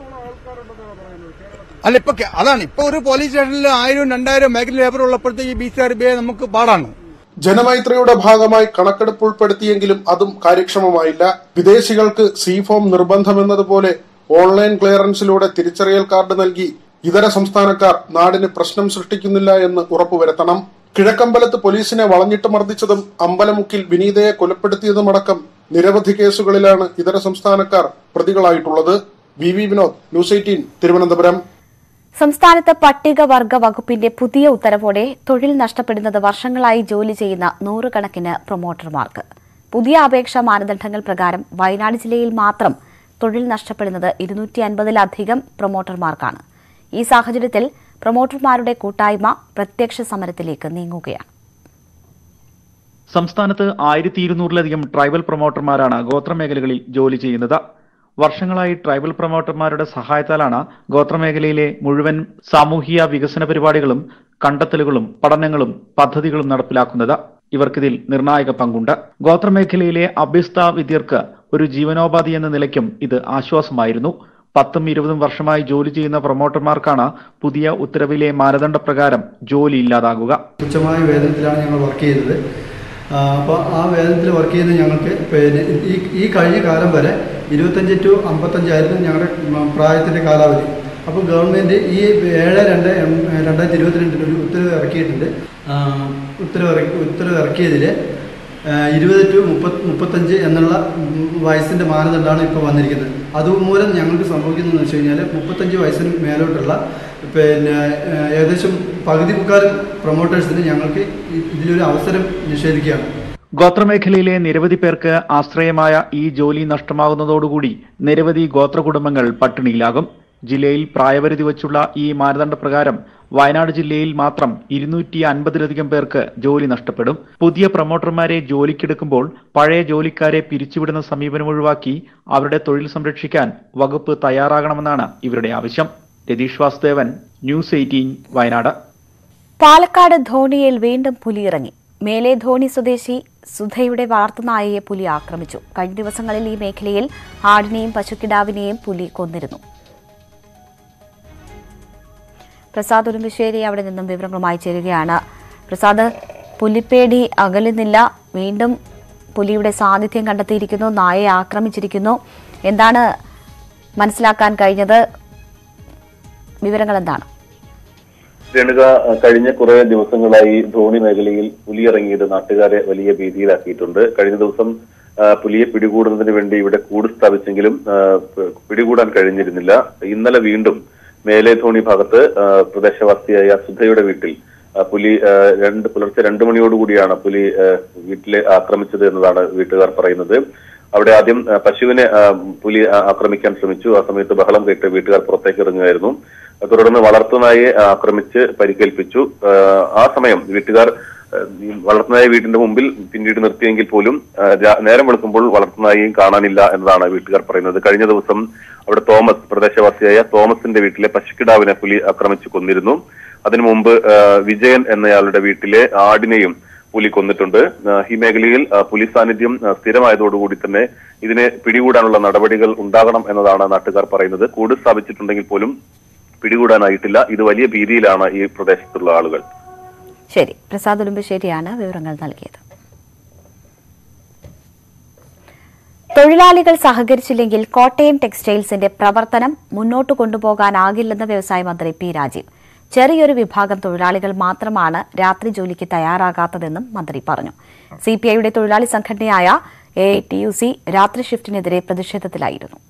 അല്ല ഇപ്പൊ കെ- അതാണ് ഇപ്പൊ ഒരു പോലീസ് സ്റ്റേഷനിൽ ആയിരം രണ്ടായിരം മേഖല ലേബർ ഉള്ളപ്പോഴത്തേക്ക് ബി സി ആർ ബി നമുക്ക് പാടാണ് ജനമൈത്രിയുടെ ഭാഗമായി കണക്കെടുപ്പ് ഉൾപ്പെടുത്തിയെങ്കിലും അതും കാര്യക്ഷമമായില്ല വിദേശികൾക്ക് സി ഫോം നിർബന്ധമെന്നതുപോലെ ഓൺലൈൻ ക്ലിയറൻസിലൂടെ തിരിച്ചറിയൽ കാർഡ് നൽകി ഇതര സംസ്ഥാനക്കാർ നാടിന് പ്രശ്നം സൃഷ്ടിക്കുന്നില്ല എന്ന് ഉറപ്പുവരുത്തണം കിഴക്കമ്പലത്ത് പോലീസിനെ വളഞ്ഞിട്ട് മർദ്ദിച്ചതും അമ്പലമുക്കിൽ വിനീതയെ കൊലപ്പെടുത്തിയതുമടക്കം നിരവധി കേസുകളിലാണ് ഇതര സംസ്ഥാനക്കാർ പ്രതികളായിട്ടുള്ളത് V V Vinod news eighteen Thiruvananthapuram സംസ്ഥാനത്ത് പട്ടികവർഗ വകുപ്പിന്റെ പുതിയ ഉത്തരവോടെ തൊഴിൽ നഷ്ടപ്പെടുന്നത് വർഷങ്ങളായി ജോലി ചെയ്യുന്ന നൂറുകണക്കിന് പ്രൊമോട്ടർമാർക്ക് പുതിയ അപേക്ഷാ മാനദണ്ഡങ്ങൾ പ്രകാരം വയനാട് ജില്ലയിൽ മാത്രം തൊഴിൽ നഷ്ടപ്പെടുന്നത് ഇരുന്നൂറ്റി അൻപതിലധികം പ്രൊമോട്ടർമാർക്കാണ് ഈ സാഹചര്യത്തിൽ പ്രൊമോട്ടർമാരുടെ കൂട്ടായ്മ പ്രത്യക്ഷ സമരത്തിലേക്ക് നീങ്ങുകയാണ് സംസ്ഥാനത്ത് ആയിരത്തി ഇരുന്നൂറിലധികം ട്രൈബൽ പ്രൊമോട്ടർമാരാണ് ഗോത്രമേഖലകളിൽ ജോലി ചെയ്യുന്നത് വർഷങ്ങളായി ട്രൈബൽ പ്രൊമോട്ടർമാരുടെ സഹായത്താലാണ് ഗോത്രമേഖലയിലെ മുഴുവൻ സാമൂഹിക വികസന പരിപാടികളും കണ്ടെത്തലുകളും പഠനങ്ങളും പദ്ധതികളും നടപ്പിലാക്കുന്നത് ഇവർക്കിതിൽ നിർണായക പങ്കുണ്ട് ഗോത്രമേഖലയിലെ അഭ്യസ്ത വിദ്യർക്ക് ഒരു ജീവനോപാധി എന്ന നിലയ്ക്കും ഇത് ആശ്വാസമായിരുന്നു പത്തും ഇരുപതും വർഷമായി ജോലി ചെയ്യുന്ന പ്രൊമോട്ടർമാർക്കാണ് പുതിയ ഉത്തരവിലെ മാനദണ്ഡപ്രകാരം ജോലി ഇല്ലാതാകുക തുച്ഛമായ വേതനത്തിലാണ് ഞങ്ങൾ വർക്ക് ചെയ്തത് അപ്പോൾ ആ വേതനത്തിൽ വർക്ക് ചെയ്ത് ഞങ്ങൾക്ക് പിന്നെ ഈ ഈ കഴിഞ്ഞ കാലം വരെ ഇരുപത്തഞ്ച് ടു അമ്പത്തഞ്ചായിരുന്നു ഞങ്ങളുടെ പ്രായത്തിൻ്റെ കാലാവധി അപ്പോൾ ഗവൺമെൻറ് ഈ ഏഴ് രണ്ട് എം- രണ്ടായിരത്തി ഇരുപത്തിരണ്ടിൽ ഒരു ഉത്തരവ് ഇറക്കിയിട്ടുണ്ട് ആ, ഉത്തരവ് ഇറക്കി ഉത്തരവ് ഇറക്കിയതിൽ ഇരുപത് ടു മുപ്പത് മുപ്പത്തഞ്ച് എന്നുള്ള വയസ്സിൻ്റെ മാനദണ്ഡമാണ് ഇപ്പോൾ വന്നിരിക്കുന്നത് അതുമൂലം ഞങ്ങൾക്ക് സംഭവിക്കുന്നതെന്ന് വെച്ച് കഴിഞ്ഞാൽ മുപ്പത്തഞ്ച് വയസ്സിന് മേലോട്ടുള്ള പിന്നെ ഏഹ്, ഏകദേശം പകുതി മുക്കാൽ പ്രൊമോട്ടേഴ്സിന് ഞങ്ങൾക്ക് ഇ- ഇതിലൊരു അവസരം നിഷേധിക്കുകയാണ് ഗോത്രമേഖലയിലെ നിരവധി പേർക്ക് ആശ്രയമായ ഈ ജോലി നഷ്ടമാകുന്നതോടുകൂടി നിരവധി ഗോത്ര കുടുംബങ്ങൾ പട്ടിണിയിലാകും ജില്ലയിൽ പ്രായപരിധി വച്ചുള്ള ഈ മാനദണ്ഡപ്രകാരം വയനാട് ജില്ലയിൽ മാത്രം ഇരുന്നൂറ്റി അൻപതിലധികം പേർക്ക് ജോലി നഷ്ടപ്പെടും പുതിയ പ്രൊമോട്ടർമാരെ ജോലിക്കെടുക്കുമ്പോൾ പഴയ ജോലിക്കാരെ പിരിച്ചുവിടുന്ന സമീപനം ഒഴിവാക്കി അവരുടെ തൊഴിൽ സംരക്ഷിക്കാൻ വകുപ്പ് തയ്യാറാകണമെന്നാണ് ഇവരുടെ ആവശ്യം രതീഷ് വാസുദേവൻ ന്യൂസ് എയ്റ്റീൻ വയനാട് പാലക്കാട് ധോണിയിൽ വീണ്ടും പുലി ഇറങ്ങി മേലെ ധോണി സ്വദേശി സുധയുടെ വളർത്തുനായയെ പുലി ആക്രമിച്ചു കഴിഞ്ഞ ദിവസങ്ങളിൽ ഈ മേഖലയിൽ ആടിനെയും പശുക്കിടാവിനെയും പുലി കൊന്നിരുന്നു പ്രസാദ് ഉരുമ്പശ്ശേരി അവിടെ നിന്നും വിവരങ്ങളുമായി ചേരുകയാണ് പ്രസാദ് പുലിപ്പേടി അകലുന്നില്ല വീണ്ടും പുലിയുടെ സാന്നിധ്യം കണ്ടെത്തിയിരിക്കുന്നു നായയെ ആക്രമിച്ചിരിക്കുന്നു എന്താണ് മനസ്സിലാക്കാൻ കഴിഞ്ഞത് വിവരങ്ങൾ എന്താണ് രേണുക കഴിഞ്ഞ കുറെ ദിവസങ്ങളായി ധോണി മേഖലയിൽ പുലി ഇറങ്ങിയത് നാട്ടുകാരെ വലിയ ഭീതിയിലാക്കിയിട്ടുണ്ട് കഴിഞ്ഞ ദിവസം ആ, പുലിയെ പിടികൂടുന്നതിന് വേണ്ടി ഇവിടെ കൂട് സ്ഥാപിച്ചെങ്കിലും ആ, പ- പിടികൂടാൻ കഴിഞ്ഞിരുന്നില്ല ഇന്നലെ വീണ്ടും മേലെ ധോണി ഭാഗത്ത് ആ, പ്രദേശവാസിയായ സുധയുടെ വീട്ടിൽ ആ, പുലി ആ, രണ്ട് പുലർച്ചെ രണ്ടു മണിയോടുകൂടിയാണ് പുലി ആ, വീട്ടിലെ ആക്രമിച്ചത് എന്നതാണ് വീട്ടുകാർ പറയുന്നത് അവിടെ ആദ്യം ആ, പശുവിനെ ആ, പുലി ആ, ആക്രമിക്കാൻ ശ്രമിച്ചു ആ സമയത്ത് ബഹളം കേട്ട് വീട്ടുകാർ പുറത്തേക്ക് ഇറങ്ങുകയായിരുന്നു തുടർന്ന് വളർത്തുനായെ ആ, ആക്രമിച്ച് പരിക്കേൽപ്പിച്ചു ആ, ആ സമയം വീട്ടുകാർ ആ, ഈ വളർത്തുനായ വീടിന്റെ മുമ്പിൽ പിന്നീട് നിർത്തിയെങ്കിൽ പോലും ആ, രാ- നേരം വെളുക്കുമ്പോൾ വളർത്തുനായെയും കാണാനില്ല എന്നതാണ് വീട്ടുകാർ പറയുന്നത് കഴിഞ്ഞ ദിവസം അവിടെ തോമസ് പ്രദേശവാസിയായ തോമസിന്റെ വീട്ടിലെ പശുക്കിടാവിനെ പുലി ആക്രമിച്ചു കൊന്നിരുന്നു അതിനു മുമ്പ് ആ, വിജയൻ എന്നയാളുടെ വീട്ടിലെ ആടിനെയും പുലി കൊന്നിട്ടുണ്ട് ആ, ഈ മേഖലയിൽ ആ, പുലി സാന്നിധ്യം ആ, സ്ഥിരമായതോടുകൂടി തന്നെ ഇതിനെ പിടികൂടാനുള്ള നടപടികൾ ഉണ്ടാകണം എന്നതാണ് നാട്ടുകാർ പറയുന്നത് കൂട് സ്ഥാപിച്ചിട്ടുണ്ടെങ്കിൽ പോലും പിടികൂടാനായിട്ടില്ല ഇത് വലിയ ഭീതിയിലാണ് ഈ പ്രദേശത്തുള്ള ആളുകൾ ശരി പ്രസാദ് ഉടുമ്പശ്ശേരിയാണ് വിവരങ്ങൾ നൽകിയത് തൊഴിലാളികൾ സഹകരിച്ചില്ലെങ്കിൽ കോട്ടയം ടെക്സ്റ്റൈൽസിന്റെ പ്രവർത്തനം മുന്നോട്ട് കൊണ്ടുപോകാനാകില്ലെന്ന് വ്യവസായ മന്ത്രി പി രാജീവ് ചെറിയൊരു വിഭാഗം തൊഴിലാളികൾ മാത്രമാണ് രാത്രി ജോലിക്ക് തയ്യാറാകാത്തതെന്നും മന്ത്രി പറഞ്ഞു സിപിഐയുടെ തൊഴിലാളി സംഘടനയായ എ ടി യു സി രാത്രി ഷിഫ്റ്റിനെതിരെ പ്രതിഷേധത്തിലായിരുന്നു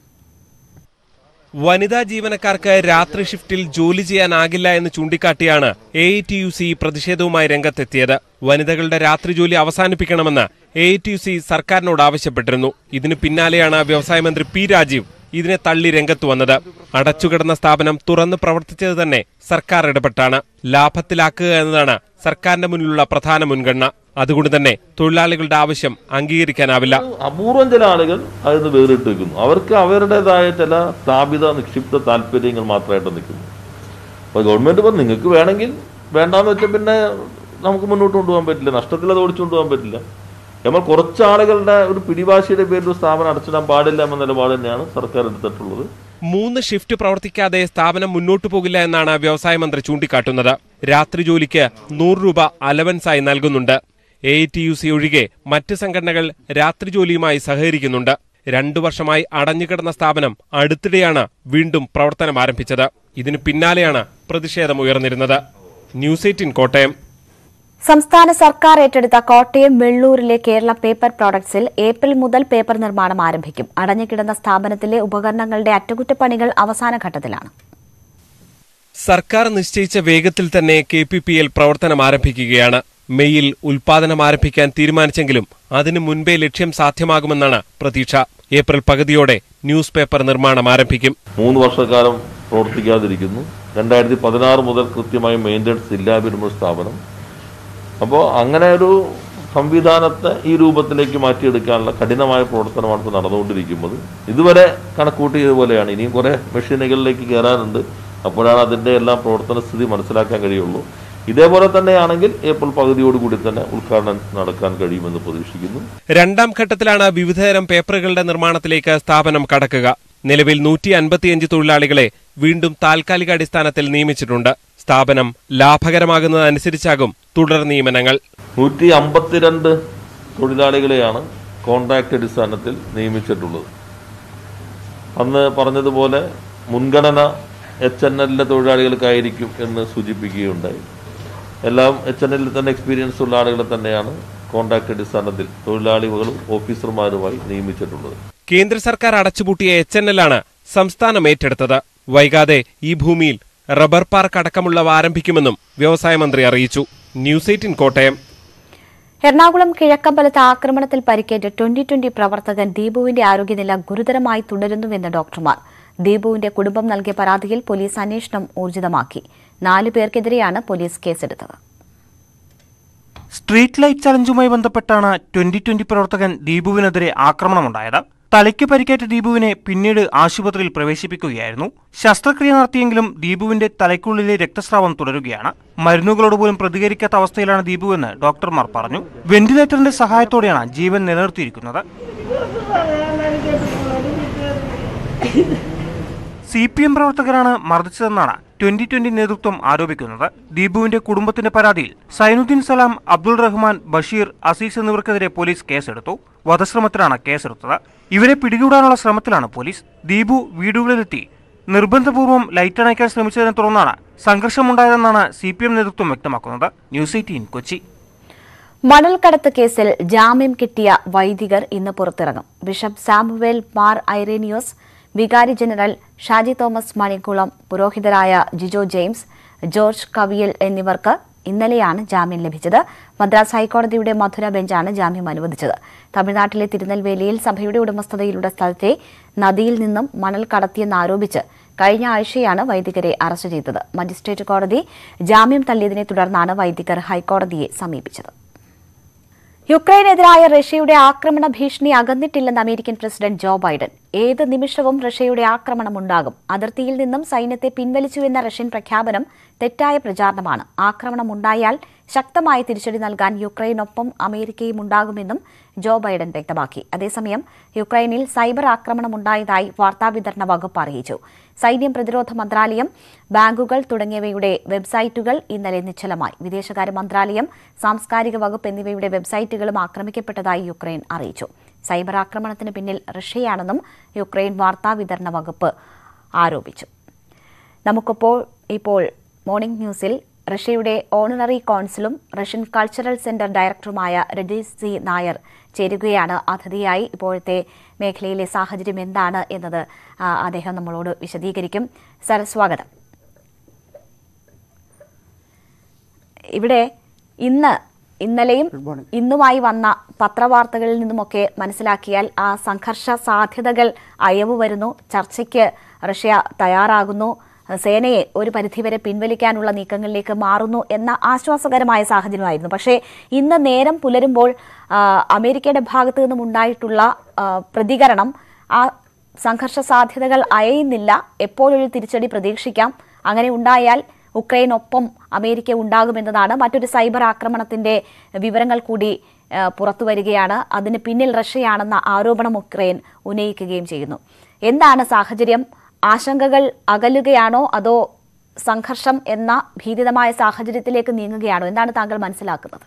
വനിതാ ജീവനക്കാർക്ക് രാത്രി ഷിഫ്റ്റിൽ ജോലി ചെയ്യാനാകില്ല എന്ന് ചൂണ്ടിക്കാട്ടിയാണ് എ ടി യു സി പ്രതിഷേധവുമായി രംഗത്തെത്തിയത് വനിതകളുടെ രാത്രി ജോലി അവസാനിപ്പിക്കണമെന്ന് എ ടി യു സി സർക്കാരിനോട് ആവശ്യപ്പെട്ടിരുന്നു ഇതിന് പിന്നാലെയാണ് വ്യവസായ മന്ത്രി പി രാജീവ് ഇതിനെ തള്ളി രംഗത്ത് വന്നത് അടച്ചുകിടന്ന സ്ഥാപനം തുറന്ന് പ്രവർത്തിച്ചത് തന്നെ സർക്കാർ ഇടപെട്ടാണ് ലാഭത്തിലാക്കുക എന്നതാണ് സർക്കാരിന്റെ മുന്നിലുള്ള പ്രധാന മുൻഗണന അതുകൊണ്ട് തന്നെ തൊഴിലാളികളുടെ ആവശ്യം അംഗീകരിക്കാനാവില്ല അപൂർവം ചില ആളുകൾ അതിന് വേറിട്ട് നിൽക്കുന്നു അവർക്ക് അവരുടേതായ ചില സ്ഥാപിത നിക്ഷിപ്ത താല്പര്യങ്ങൾ മാത്രമായിട്ട് നിൽക്കുന്നു അപ്പോൾ ഗവൺമെന്റ് പറഞ്ഞു നിങ്ങൾക്ക് വേണമെങ്കിൽ വേണ്ടാന്ന് വെച്ചാൽ പിന്നെ നമുക്ക് മുന്നോട്ട് കൊണ്ടുപോകാൻ പറ്റില്ല നഷ്ടത്തിൽ അത് ഓടിച്ചു കൊണ്ടുപോകാൻ പറ്റില്ല നമ്മൾ കുറച്ച് ആളുകളുടെ ഒരു പിടിവാശിയുടെ പേരിൽ ഒരു സ്ഥാപനം അടച്ചിടാൻ പാടില്ല എന്ന നിലപാട് തന്നെയാണ് സർക്കാർ എടുത്തിട്ടുള്ളത് മൂന്ന് ഷിഫ്റ്റ് പ്രവർത്തിക്കാതെ സ്ഥാപനം മുന്നോട്ടു പോകില്ല എന്നാണ് വ്യവസായ മന്ത്രി ചൂണ്ടിക്കാട്ടുന്നത് രാത്രി ജോലിക്ക് നൂറ് രൂപ അലവൻസായി നൽകുന്നുണ്ട് എ ടി യു സി ഒഴികെ മറ്റ് സംഘടനകൾ രാത്രി ജോലിയുമായി സഹകരിക്കുന്നുണ്ട് രണ്ടു വർഷമായി അടഞ്ഞുകിടന്ന സ്ഥാപനം അടുത്തിടെയാണ് വീണ്ടും പ്രവർത്തനം ആരംഭിച്ചത് ഇതിനു പിന്നാലെയാണ് പ്രതിഷേധം ഉയർന്നിരുന്നത് ന്യൂസ് എയ്റ്റീൻ കോട്ടയം സംസ്ഥാന സർക്കാർ ഏറ്റെടുത്ത കോട്ടയം വെള്ളൂരിലെ കേരള പേപ്പർ പ്രോഡക്ട്സിൽ ഏപ്രിൽ മുതൽ പേപ്പർ നിർമ്മാണം ആരംഭിക്കും അടഞ്ഞുകിടന്ന സ്ഥാപനത്തിലെ ഉപകരണങ്ങളുടെ അറ്റകുറ്റപ്പണികൾ അവസാന ഘട്ടത്തിലാണ് സർക്കാർ നിശ്ചയിച്ച വേഗത്തിൽ തന്നെ കെ പി പി എൽ പ്രവർത്തനം ആരംഭിക്കുകയാണ് മെയ്യിൽ ഉൽപാദനം ആരംഭിക്കാൻ തീരുമാനിച്ചെങ്കിലും അതിനു മുൻപേ ലക്ഷ്യം സാധ്യമാകുമെന്നാണ് പ്രതീക്ഷ ഏപ്രിൽ പകുതിയോടെ ന്യൂസ് പേപ്പർ നിർമ്മാണം ആരംഭിക്കും മൂന്ന് വർഷക്കാലം പ്രവർത്തിക്കാതിരിക്കുന്നു രണ്ടായിരത്തി പതിനാറ് മുതൽ കൃത്യമായി മെയിൻ്റനൻസ് ഇല്ലാതിരുന്ന ഒരു സ്ഥാപനം അപ്പോൾ അങ്ങനെ ഒരു സംവിധാനത്തെ ഈ രൂപത്തിലേക്ക് മാറ്റിയെടുക്കാനുള്ള കഠിനമായ പ്രവർത്തനമാണ് ഇപ്പോൾ നടന്നുകൊണ്ടിരിക്കുന്നത് ഇതുവരെ കണക്കൂട്ടിയതുപോലെയാണ് ഇനിയും കുറേ മെഷീനുകളിലേക്ക് കയറാനുണ്ട് അപ്പോഴാണ് അതിൻ്റെ എല്ലാം പ്രവർത്തന സ്ഥിതി മനസ്സിലാക്കാൻ കഴിയുള്ളൂ ഇതേപോലെ തന്നെയാണെങ്കിൽ ഏപ്രിൽ പകുതിയോടുകൂടി തന്നെ ഉദ്ഘാടനം നടക്കാൻ കഴിയുമെന്ന് പ്രതീക്ഷിക്കുന്നു രണ്ടാം ഘട്ടത്തിലാണ് വിവിധതരം പേപ്പറുകളുടെ നിർമ്മാണത്തിലേക്ക് സ്ഥാപനം കടക്കുക നിലവിൽ നൂറ്റി അൻപത്തിയഞ്ച് തൊഴിലാളികളെ വീണ്ടും താൽക്കാലിക അടിസ്ഥാനത്തിൽ നിയമിച്ചിട്ടുണ്ട് സ്ഥാപനം ലാഭകരമാകുന്നതനുസരിച്ചാകും തുടർ നിയമനങ്ങൾ നൂറ്റി അമ്പത്തിരണ്ട് തൊഴിലാളികളെയാണ് കോൺട്രാക്ട് അടിസ്ഥാനത്തിൽ നിയമിച്ചിട്ടുള്ളത് അന്ന് പറഞ്ഞതുപോലെ മുൻഗണന എച്ച് എൻ എല്ലിലെ തൊഴിലാളികൾക്കായിരിക്കും എന്ന് സൂചിപ്പിക്കുകയുണ്ടായി എല്ലാം എച്ച് എൻ എല്ലിൽ തന്നെ എക്സ്പീരിയൻസ് ഉള്ള ആളുകളെ തന്നെയാണ് കോൺട്രാക്ട് അടിസ്ഥാനത്തിൽ തൊഴിലാളികളും ഓഫീസർമാരുമായി നിയമിച്ചിട്ടുള്ളത് കേന്ദ്ര സർക്കാർ അടച്ചുപൂട്ടിയ എച്ച് എൻ എല്ലാണ് സംസ്ഥാനം ഏറ്റെടുത്തത് വൈകാതെ ഈ ഭൂമിയിൽ റബ്ബർ പാർക്ക് അടക്കമുള്ളവ ആരംഭിക്കുമെന്നും വ്യവസായ മന്ത്രി അറിയിച്ചു ന്യൂസ് എയ്റ്റീൻ കോട്ടയം എറണാകുളം കിഴക്കമ്പലത്ത് ആക്രമണത്തിൽ പരിക്കേറ്റ ട്വന്റി ട്വന്റി പ്രവർത്തകൻ ദീപുവിന്റെ ആരോഗ്യനില ഗുരുതരമായി തുടരുന്നുവെന്ന് ഡോക്ടർമാർ ദീപുവിന്റെ കുടുംബം നൽകിയ പരാതിയിൽ പോലീസ് അന്വേഷണം ഊർജിതമാക്കി നാലു പേർക്കെതിരെയാണ് പോലീസ് കേസെടുത്തത് സ്ട്രീറ്റ് ലൈറ്റ് ചലഞ്ചുമായി ബന്ധപ്പെട്ടാണ് ട്വന്റി ട്വന്റി പ്രവർത്തകൻ ദീപുവിനെതിരെ ആക്രമണമുണ്ടായത് തലയ്ക്ക് പരിക്കേറ്റ ദീപുവിനെ പിന്നീട് ആശുപത്രിയിൽ പ്രവേശിപ്പിക്കുകയായിരുന്നു ശസ്ത്രക്രിയ നടത്തിയെങ്കിലും ദീപുവിന്റെ തലയ്ക്കുള്ളിലെ രക്തസ്രാവം തുടരുകയാണ് മരുന്നുകളോട് പോലും പ്രതികരിക്കാത്ത അവസ്ഥയിലാണ് ദീപുവെന്ന് ഡോക്ടർമാർ പറഞ്ഞു വെന്റിലേറ്ററിന്റെ സഹായത്തോടെയാണ് ജീവൻ നിലനിർത്തിയിരിക്കുന്നത് സി പി എം പ്രവർത്തകരാണ് മർദ്ദിച്ചതെന്നാണ് ട്വന്റി ട്വന്റി നേതൃത്വം ആരോപിക്കുന്നത് ദീപുവിന്റെ കുടുംബത്തിന്റെ പരാതിയിൽ സൈനുദ്ദീൻ സലാം അബ്ദുൾ റഹ്മാൻ ബഷീർ അസീസ് എന്നിവർക്കെതിരെ പോലീസ് കേസെടുത്തു വധശ്രമത്തിലാണ് കേസെടുത്തത് ഇവരെ പിടികൂടാനുള്ള ശ്രമത്തിലാണ് പോലീസ് ദീപു വീടുകളിലെത്തി നിർബന്ധപൂർവ്വം ലൈറ്റ് അണയ്ക്കാൻ ശ്രമിച്ചതിനെ തുടർന്നാണ് സംഘർഷമുണ്ടായതെന്നാണ് സി പി എം നേതൃത്വം വ്യക്തമാക്കുന്നത് ന്യൂസ് എയ്റ്റീൻ കൊച്ചി മണൽക്കടത്ത് കേസിൽ ജാമ്യം കിട്ടിയ വൈദികർ ഇന്ന് പുറത്തിറങ്ങും ബിഷപ്പ് സാമുവേൽ മാർ ഐറേനിയോസ് വികാരി ജനറൽ ഷാജി തോമസ് മണിക്കുളം പുരോഹിതരായ ജിജോ ജെയിംസ് ജോർജ് കവിയൽ എന്നിവർക്ക് ഇന്നലെയാണ് ജാമ്യം ലഭിച്ചത് മദ്രാസ് ഹൈക്കോടതിയുടെ മധുര ബെഞ്ചാണ് ജാമ്യം അനുവദിച്ചത് തമിഴ്നാട്ടിലെ തിരുനെൽവേലിയിൽ സഭയുടെ ഉടമസ്ഥതയിലുള്ള സ്ഥലത്തെ നദിയിൽ നിന്നും മണൽ കടത്തിയെന്നാരോപിച്ച് കഴിഞ്ഞ ആഴ്ചയാണ് വൈദികരെ അറസ്റ്റ് ചെയ്തത് മജിസ്ട്രേറ്റ് കോടതി ജാമ്യം തള്ളിയതിനെ തുടർന്നാണ് വൈദികർ ഹൈക്കോടതിയെ സമീപിച്ചത് യുക്രൈനെതിരായ റഷ്യയുടെ ആക്രമണ ഭീഷണി അകന്നിട്ടില്ലെന്ന് അമേരിക്കൻ പ്രസിഡന്റ് ജോ ബൈഡൻ ഏത് നിമിഷവും റഷ്യയുടെ ആക്രമണമുണ്ടാകും അതിർത്തിയിൽ നിന്നും സൈന്യത്തെ പിൻവലിച്ചുവെന്ന റഷ്യൻ പ്രഖ്യാപനം തെറ്റായ പ്രചാരണമാണ് ആക്രമണമുണ്ടായാൽ ശക്തമായ തിരിച്ചടി നൽകാൻ യുക്രൈനൊപ്പം അമേരിക്കയും ഉണ്ടാകുമെന്നും ജോ ബൈഡൻ വ്യക്തമാക്കി അതേസമയം യുക്രൈനിൽ സൈബർ ആക്രമണമുണ്ടായതായി വാർത്താവിതരണ വകുപ്പ് അറിയിച്ചു സൈന്യം പ്രതിരോധ മന്ത്രാലയം ബാങ്കുകൾ തുടങ്ങിയവയുടെ വെബ്സൈറ്റുകൾ ഇന്നലെ നിശ്ചലമായി വിദേശകാര്യ മന്ത്രാലയം സാംസ്കാരിക വകുപ്പ് എന്നിവയുടെ വെബ്സൈറ്റുകളും ആക്രമിക്കപ്പെട്ടതായി യുക്രൈൻ അറിയിച്ചു സൈബർ ആക്രമണത്തിന് പിന്നിൽ റഷ്യയാണെന്നും യുക്രൈൻ വാർത്താവിതരണ വകുപ്പ് ആരോപിച്ചു നമുക്കിപ്പോൾ ഇപ്പോൾ മോർണിംഗ് ന്യൂസിൽ റഷ്യയുടെ ഓണററി കോൺസുലും റഷ്യൻ കൾച്ചറൽ സെന്റർ ഡയറക്ടറുമായ രജീഷ് സി നായർ ചേരുകയാണ് അതിഥിയായി ഇപ്പോഴത്തെ മേഖലയിലെ സാഹചര്യം എന്താണ് എന്നത് ആ, അദ്ദേഹം നമ്മളോട് വിശദീകരിക്കും സർ സ്വാഗതം ഇവിടെ ഇന്ന് ഇന്നലെയും ഇന്നുമായി വന്ന പത്രവാർത്തകളിൽ നിന്നുമൊക്കെ മനസ്സിലാക്കിയാൽ ആ സംഘർഷ സാധ്യതകൾ അയവ് വരുന്നു ചർച്ചയ്ക്ക് റഷ്യ തയ്യാറാകുന്നു സേനയെ ഒരു പരിധിവരെ പിൻവലിക്കാനുള്ള നീക്കങ്ങളിലേക്ക് മാറുന്നു എന്ന ആശ്വാസകരമായ സാഹചര്യമായിരുന്നു പക്ഷേ ഇന്ന് നേരം പുലരുമ്പോൾ ആ, അമേരിക്കയുടെ ഭാഗത്തു നിന്നും ഉണ്ടായിട്ടുള്ള ആ, പ്രതികരണം ആ സംഘർഷ സാധ്യതകൾ അയയുന്നില്ല എപ്പോഴൊരു തിരിച്ചടി പ്രതീക്ഷിക്കാം അങ്ങനെ ഉണ്ടായാൽ ഉക്രൈനൊപ്പം അമേരിക്ക ഉണ്ടാകുമെന്നതാണ് മറ്റൊരു സൈബർ ആക്രമണത്തിന്റെ വിവരങ്ങൾ കൂടി ആ, പുറത്തു വരികയാണ് അതിന് പിന്നിൽ റഷ്യയാണെന്ന ആരോപണം ഉക്രൈൻ ഉന്നയിക്കുകയും ചെയ്യുന്നു എന്താണ് സാഹചര്യം ആശങ്കകൾ അകലുകയാണോ അതോ സംഘർഷം എന്ന ഭീതിതമായ സാഹചര്യത്തിലേക്ക് നീങ്ങുകയാണോ എന്താണ് താങ്കൾ മനസ്സിലാക്കുന്നത്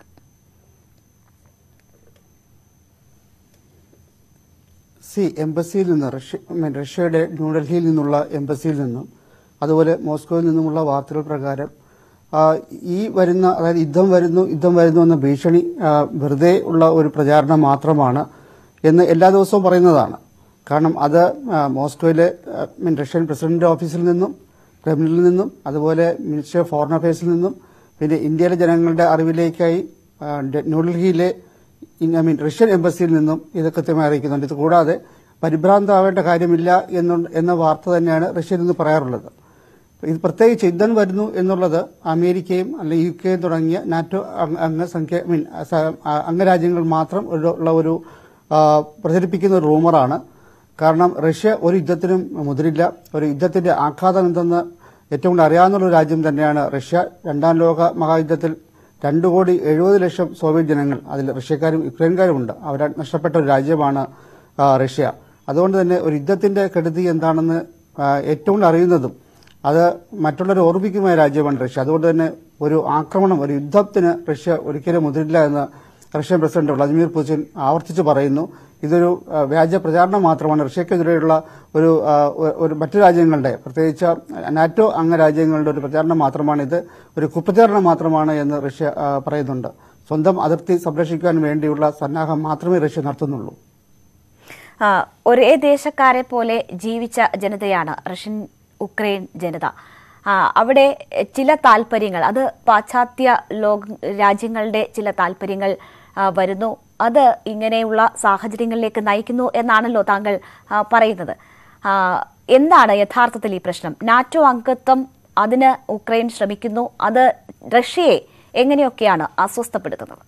സി എംബസിയിൽ നിന്ന് റഷ്യ I mean, റഷ്യയുടെ ന്യൂഡൽഹിയിൽ നിന്നുള്ള എംബസിയിൽ നിന്നും അതുപോലെ മോസ്കോയിൽ നിന്നുമുള്ള വാർത്തകൾ പ്രകാരം ആ, ഈ വരുന്ന അതായത് യുദ്ധം വരുന്നു യുദ്ധം വരുന്നു എന്ന ഭീഷണി ആ, വെറുതെ ഉള്ള ഒരു പ്രചാരണം മാത്രമാണ് എന്ന് എല്ലാ ദിവസവും പറയുന്നതാണ് കാരണം അത് ആ, മോസ്കോയിലെ ആ, I mean, റഷ്യൻ പ്രസിഡന്റ് ഓഫീസിൽ നിന്നും ക്രെംലിനിൽ നിന്നും അതുപോലെ മിനിസ്റ്റർ ഓഫ് ഫോറിൻ അഫയേഴ്സിൽ നിന്നും പിന്നെ ഇന്ത്യയിലെ ജനങ്ങളുടെ അറിവിലേക്കായി ആ, ഡ- ന്യൂഡൽഹിയിലെ ഇൻ- ഐ മീൻ റഷ്യൻ എംബസിയിൽ നിന്നും ഇത് കൃത്യമായി അറിയിക്കുന്നുണ്ട് ഇത് കൂടാതെ പരിഭ്രാന്തമാവേണ്ട കാര്യമില്ല എന്നു എന്ന വാർത്ത തന്നെയാണ് റഷ്യയിൽ നിന്ന് പറയാറുള്ളത് ഇത് പ്രത്യേകിച്ച് യുദ്ധം വരുന്നു എന്നുള്ളത് അമേരിക്കയും അല്ലെങ്കിൽ യു കെയും തുടങ്ങിയ നാറ്റോ അംഗ- അംഗസംഖ്യ ഐ മീൻ സ- ആ, അംഗരാജ്യങ്ങൾ മാത്രം ഒരു- ഉള്ള ഒരു ആ, പ്രചരിപ്പിക്കുന്ന ഒരു റൂമറാണ് കാരണം റഷ്യ ഒരു യുദ്ധത്തിനും മുതിരില്ല ഒരു യുദ്ധത്തിന്റെ ആഘാതം എന്തെന്ന് ഏറ്റവും കൂടുതൽ അറിയാവുന്ന ഒരു രാജ്യം തന്നെയാണ് റഷ്യ രണ്ടാം ലോക മഹായുദ്ധത്തിൽ രണ്ടു കോടി എഴുപത് ലക്ഷം സോവിയറ്റ് ജനങ്ങൾ അതിൽ റഷ്യക്കാരും യുക്രൈൻകാരും ഉണ്ട് അവർ നഷ്ടപ്പെട്ട ഒരു രാജ്യമാണ് ആ, റഷ്യ അതുകൊണ്ട് തന്നെ ഒരു യുദ്ധത്തിന്റെ കെടുതി എന്താണെന്ന് ആ, ഏറ്റവും കൂടുതൽ അറിയുന്നതും അത് മറ്റുള്ളവരെ ഓർമ്മിക്കുന്ന രാജ്യമാണ് റഷ്യ അതുകൊണ്ട് തന്നെ ഒരു ആക്രമണം ഒരു യുദ്ധത്തിന് റഷ്യ ഒരിക്കലും മുതിരില്ല എന്ന് റഷ്യൻ പ്രസിഡന്റ് വ്ളാദിമിർ പുടിൻ ആവർത്തിച്ച് പറയുന്നു ഇതൊരു ആ, വ്യാജ പ്രചാരണം മാത്രമാണ് റഷ്യക്കെതിരെയുള്ള ഒരു ആ, ഒ- ഒരു മറ്റു രാജ്യങ്ങളുടെ പ്രത്യേകിച്ച് നാറ്റോ അംഗരാജ്യങ്ങളുടെ ഒരു പ്രചാരണം മാത്രമാണ് ഇത് ഒരു കുപ്രചാരണം മാത്രമാണ് എന്ന് റഷ്യ ആ, പറയുന്നുണ്ട് സ്വന്തം അതിർത്തി സംരക്ഷിക്കാൻ വേണ്ടിയുള്ള സന്നാഹം മാത്രമേ റഷ്യ നടത്തുന്നുള്ളൂ ആ, ഒരേ ദേശക്കാരെ പോലെ ജീവിച്ച ജനതയാണ് റഷ്യൻ ഉക്രൈൻ ജനത ആ, അവിടെ ചില താല്പര്യങ്ങൾ അത് പാശ്ചാത്യ ലോക രാജ്യങ്ങളുടെ ചില താല്പര്യങ്ങൾ ആ, വരുന്നു അത് ഇങ്ങനെയുള്ള സാഹചര്യങ്ങളിലേക്ക് നയിക്കുന്നു എന്നാണല്ലോ താങ്കൾ ആ, പറയുന്നത് ആ, എന്താണ് യഥാർത്ഥത്തിൽ ഈ പ്രശ്നം നാറ്റോ അംഗത്വം അതിന് ഉക്രൈൻ ശ്രമിക്കുന്നു അത് റഷ്യയെ എങ്ങനെയൊക്കെയാണ് അസ്വസ്ഥപ്പെടുത്തുന്നത്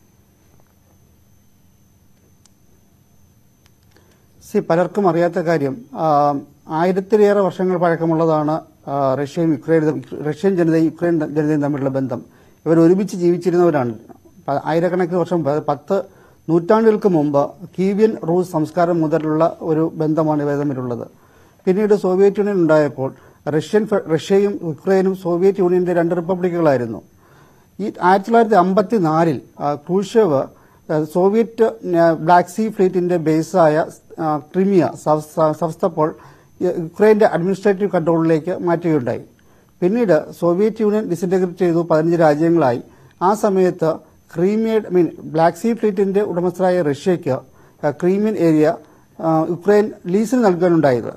സി പലർക്കും അറിയാത്ത കാര്യം ആ, ആയിരത്തിലേറെ വർഷങ്ങൾ പഴക്കമുള്ളതാണ് ആ, റഷ്യയും യുക്രൈനും റഷ്യൻ ജനതയും യുക്രൈൻ ജനതയും തമ്മിലുള്ള ബന്ധം ഇവർ ഒരുമിച്ച് ജീവിച്ചിരുന്നവരാണ് പ- ആയിരക്കണക്കിന് വർഷം പ- പത്ത് നൂറ്റാണ്ടുകൾക്ക് മുമ്പ് കീവിയൻ റൂസ് സംസ്കാരം മുതലുള്ള ഒരു ബന്ധമാണ് ഇവർ തമ്മിലുള്ളത് പിന്നീട് സോവിയറ്റ് യൂണിയൻ ഉണ്ടായപ്പോൾ റഷ്യൻ ഫെ- റഷ്യയും യുക്രൈനും സോവിയറ്റ് യൂണിയന്റെ രണ്ട് റിപ്പബ്ലിക്കുകളായിരുന്നു ഈ ആയിരത്തി തൊള്ളായിരത്തി അമ്പത്തിനാലിൽ ക്രൂഷേവ് ആ, സോവിയറ്റ് ആ, ബ്ലാക്ക് സീ ഫ്ലീറ്റിന്റെ ബേസായ ആ, ക്രിമിയ സവ- സ- സവസ്തപ്പോൾ ഈ യുക്രൈന്റെ അഡ്മിനിസ്ട്രേറ്റീവ് കൺട്രോളിലേക്ക് മാറ്റുകയുണ്ടായി പിന്നീട് സോവിയറ്റ് യൂണിയൻ ഡിസിന്റഗ്രേറ്റ് ചെയ്തു പതിനഞ്ച് രാജ്യങ്ങളായി ആ സമയത്ത് Crimea I mean black sea ഫ്ലീറ്റിന്റെ ഉടമസ്ഥരായ റഷ്യയ്ക്ക് ആ, ക്രീമിയൻ ഏരിയ ആ, യുക്രൈൻ ലീസിന് നൽകാനുണ്ടായത്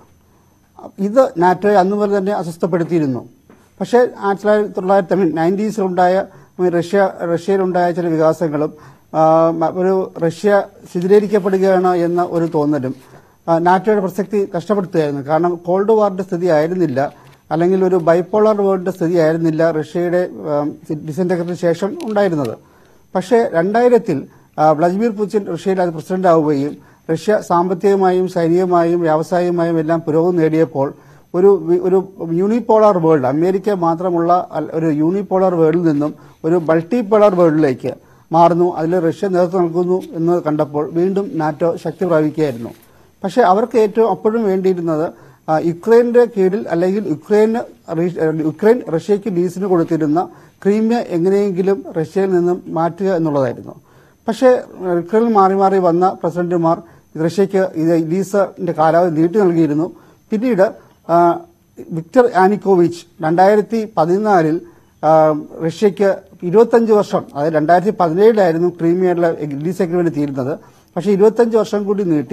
ഇത് നാറ്റോയെ അന്ന് മുതൽ തന്നെ അസ്വസ്ഥപ്പെടുത്തിയിരുന്നു പക്ഷേ ആയിരത്തി തൊള്ളായിരത്തി തൊള്ളായിരത്തി ഐ മീൻ നയൻറ്റീസിലുണ്ടായ ഐ മീൻ റഷ്യ റഷ്യയിലുണ്ടായ ചില വികാസങ്ങളും ആ, മ- ഒരു റഷ്യ ശിഥിലീകരിക്കപ്പെടുകയാണ് എന്ന ഒരു തോന്നലും ആ, നാറ്റോയുടെ പ്രസക്തി നഷ്ടപ്പെടുത്തുകയായിരുന്നു കാരണം കോൾഡ് വാറിന്റെ സ്ഥിതി ആയിരുന്നില്ല അല്ലെങ്കിൽ ഒരു ബൈപ്പോളർ വേൾഡിന്റെ സ്ഥിതി ആയിരുന്നില്ല റഷ്യയുടെ ഡിസൻറ്റഗ്രത്തിന് ശേഷം ഉണ്ടായിരുന്നത് പക്ഷേ രണ്ടായിരത്തിൽ ആ, വ്ളാദിമിർ പുടിൻ റഷ്യയിൽ അത് പ്രസിഡന്റ് ആവുകയും റഷ്യ സാമ്പത്തികമായും സൈനികമായും വ്യാവസായികമായും എല്ലാം പുരോഗതി നേടിയപ്പോൾ ഒരു വി- ഒരു യൂണിപോളാർ വേൾഡ് അമേരിക്ക മാത്രമുള്ള അൽ- ഒരു യൂണിപോളാർ വേൾഡിൽ നിന്നും ഒരു മൾട്ടിപോളാർ വേൾഡിലേക്ക് മാറുന്നു അതിൽ റഷ്യ നേതൃത്വം നൽകുന്നു എന്ന് കണ്ടപ്പോൾ വീണ്ടും നാറ്റോ ശക്തി പ്രാപിക്കുകയായിരുന്നു പക്ഷേ അവർക്ക് ഏറ്റവും അപ്പോഴും വേണ്ടിയിരുന്നത് ആ, യുക്രൈന്റെ കീഴിൽ അല്ലെങ്കിൽ യുക്രൈന് റീ- യുക്രൈൻ റഷ്യയ്ക്ക് ലീസിന് കൊടുത്തിരുന്ന ക്രീമിയ എങ്ങനെയെങ്കിലും റഷ്യയിൽ നിന്നും മാറ്റുക എന്നുള്ളതായിരുന്നു പക്ഷേ യുക്രൈനിൽ മാറി മാറി വന്ന പ്രസിഡന്റുമാർ റഷ്യയ്ക്ക് ഇത് ലീസിന്റെ കാലാവധി നീട്ടി നൽകിയിരുന്നു പിന്നീട് ആ, വിക്ടർ ആനിക്കോവിച്ച് രണ്ടായിരത്തി പതിനാലിൽ ആ, റഷ്യയ്ക്ക് ഇരുപത്തഞ്ച് വർഷം അതായത് രണ്ടായിരത്തി പതിനേഴിലായിരുന്നു ക്രീമിയയിലെ ലീസ് അഗ്രിമെന്റ് തീരുന്നത് പക്ഷേ ഇരുപത്തഞ്ച് വർഷം കൂടി നീട്ടി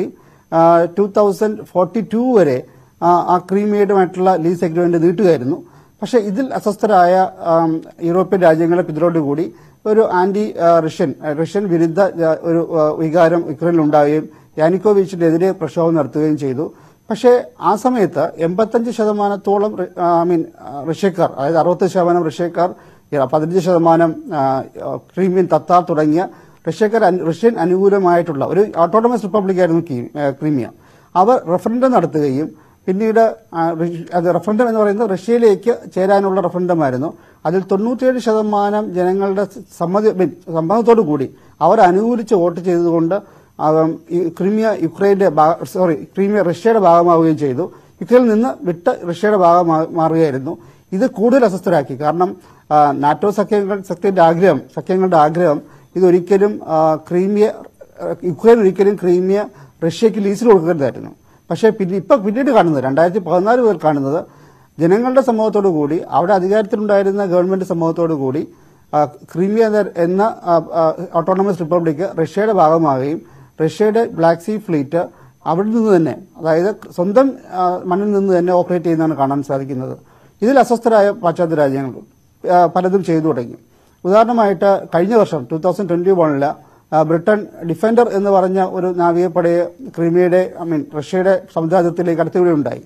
ടൂ തൗസൻഡ് ഫോർട്ടി ടു വരെ ആ, ആ ക്രീമിയയുമായിട്ടുള്ള ലീസ് അഗ്രിമെന്റ് നീട്ടുകയായിരുന്നു പക്ഷേ ഇതിൽ അസ്വസ്ഥരായ ആം, യൂറോപ്യൻ രാജ്യങ്ങളെ പിന്തുടർന്നുകൂടി ഒരു ആന്റി ആ, റഷ്യൻ ആ, റഷ്യൻ വിരുദ്ധ ആ, ഒരു ആ, വികാരം യുക്രൈനിൽ ഉണ്ടാവുകയും യാനിക്കോവിച്ചിനെതിരെ പ്രക്ഷോഭം നടത്തുകയും ചെയ്തു പക്ഷേ ആ സമയത്ത് എൺപത്തഞ്ച് ശതമാനത്തോളം റി- ആ, ഐ മീൻ ആ, റഷ്യക്കാർ അതായത് അറുപത്തി ശതമാനം റഷ്യക്കാർ ആ, പതിനഞ്ച് ശതമാനം ആ, ക്രീമിയൻ തത്താർ തുടങ്ങിയ റഷ്യക്കാർ അനു- റഷ്യൻ അനുകൂലമായിട്ടുള്ള ഒരു ഓട്ടോണമസ് റിപ്പബ്ലിക്കായിരുന്നു കീ- ആ, ക്രീമിയ അവർ റഫറൻഡം നടത്തുകയും പിന്നീട് ആ, റഷ്യ- അത് റഫറൻഡം എന്ന് പറയുന്നത് റഷ്യയിലേക്ക് ചേരാനുള്ള റഫറൻഡമായിരുന്നു അതിൽ തൊണ്ണൂറ്റിയേഴ് ശതമാനം ജനങ്ങളുടെ സമ്മതി മീൻ സമ്മതത്തോടു കൂടി അവർ അനുകൂലിച്ച് വോട്ട് ചെയ്തുകൊണ്ട് ആം, ഈ ക്രിമിയ യുക്രൈന്റെ ഭാഗ- സോറി ക്രീമിയ റഷ്യയുടെ ഭാഗമാവുകയും ചെയ്തു യുക്രൈനിൽ നിന്ന് വിട്ട് റഷ്യയുടെ ഭാഗം മാറുകയായിരുന്നു ഇത് കൂടുതൽ അസ്വസ്ഥരാക്കി കാരണം ആ, നാറ്റോ സഖ്യങ്ങൾ സഖ്യത്തിന്റെ ആഗ്രഹം സഖ്യങ്ങളുടെ ആഗ്രഹം ഇതൊരിക്കലും ആ, ക്രീമിയ ആ, യുക്രൈൻ ഒരിക്കലും ക്രീമിയ റഷ്യക്ക് ലീസിൽ കൊടുക്കരുതായിരുന്നു പക്ഷേ പിന്നെ ഇപ്പൊ പിന്നീട് കാണുന്നത് രണ്ടായിരത്തി പതിനാല് മുതൽ കാണുന്നത് ജനങ്ങളുടെ സമ്മതത്തോടു കൂടി അവിടെ അധികാരത്തിലുണ്ടായിരുന്ന ഗവൺമെന്റ് സമ്മതത്തോടു കൂടി ആ, ക്രീമിയ എന്ന- എന്ന ആ, ആ, ഓട്ടോണമസ് റിപ്പബ്ലിക്ക് റഷ്യയുടെ ഭാഗമാവുകയും റഷ്യയുടെ ബ്ലാക്ക് സീ ഫ്ലീറ്റ് അവിടെ നിന്ന് തന്നെ അതായത് സ്വന്തം ആ, മണ്ണിൽ നിന്ന് തന്നെ ഓപ്പറേറ്റ് ചെയ്യുന്നതാണ് കാണാൻ സാധിക്കുന്നത് ഇതിൽ അസ്വസ്ഥരായ പാശ്ചാത്യ രാജ്യങ്ങൾ ആ, പലതും ചെയ്തു തുടങ്ങി ഉദാഹരണമായിട്ട് കഴിഞ്ഞ വർഷം ടൂ തൗസൻഡ് ട്വന്റി വണില് ബ്രിട്ടൻ ഡിഫൻഡർ എന്ന് പറഞ്ഞ ഒരു നാവികപ്പടയെ ക്രിമിയയുടെ ഐ മീൻ റഷ്യയുടെ സമുദ്രാതിർത്തിയിലേക്ക് കടത്തിവിടുകയുണ്ടായി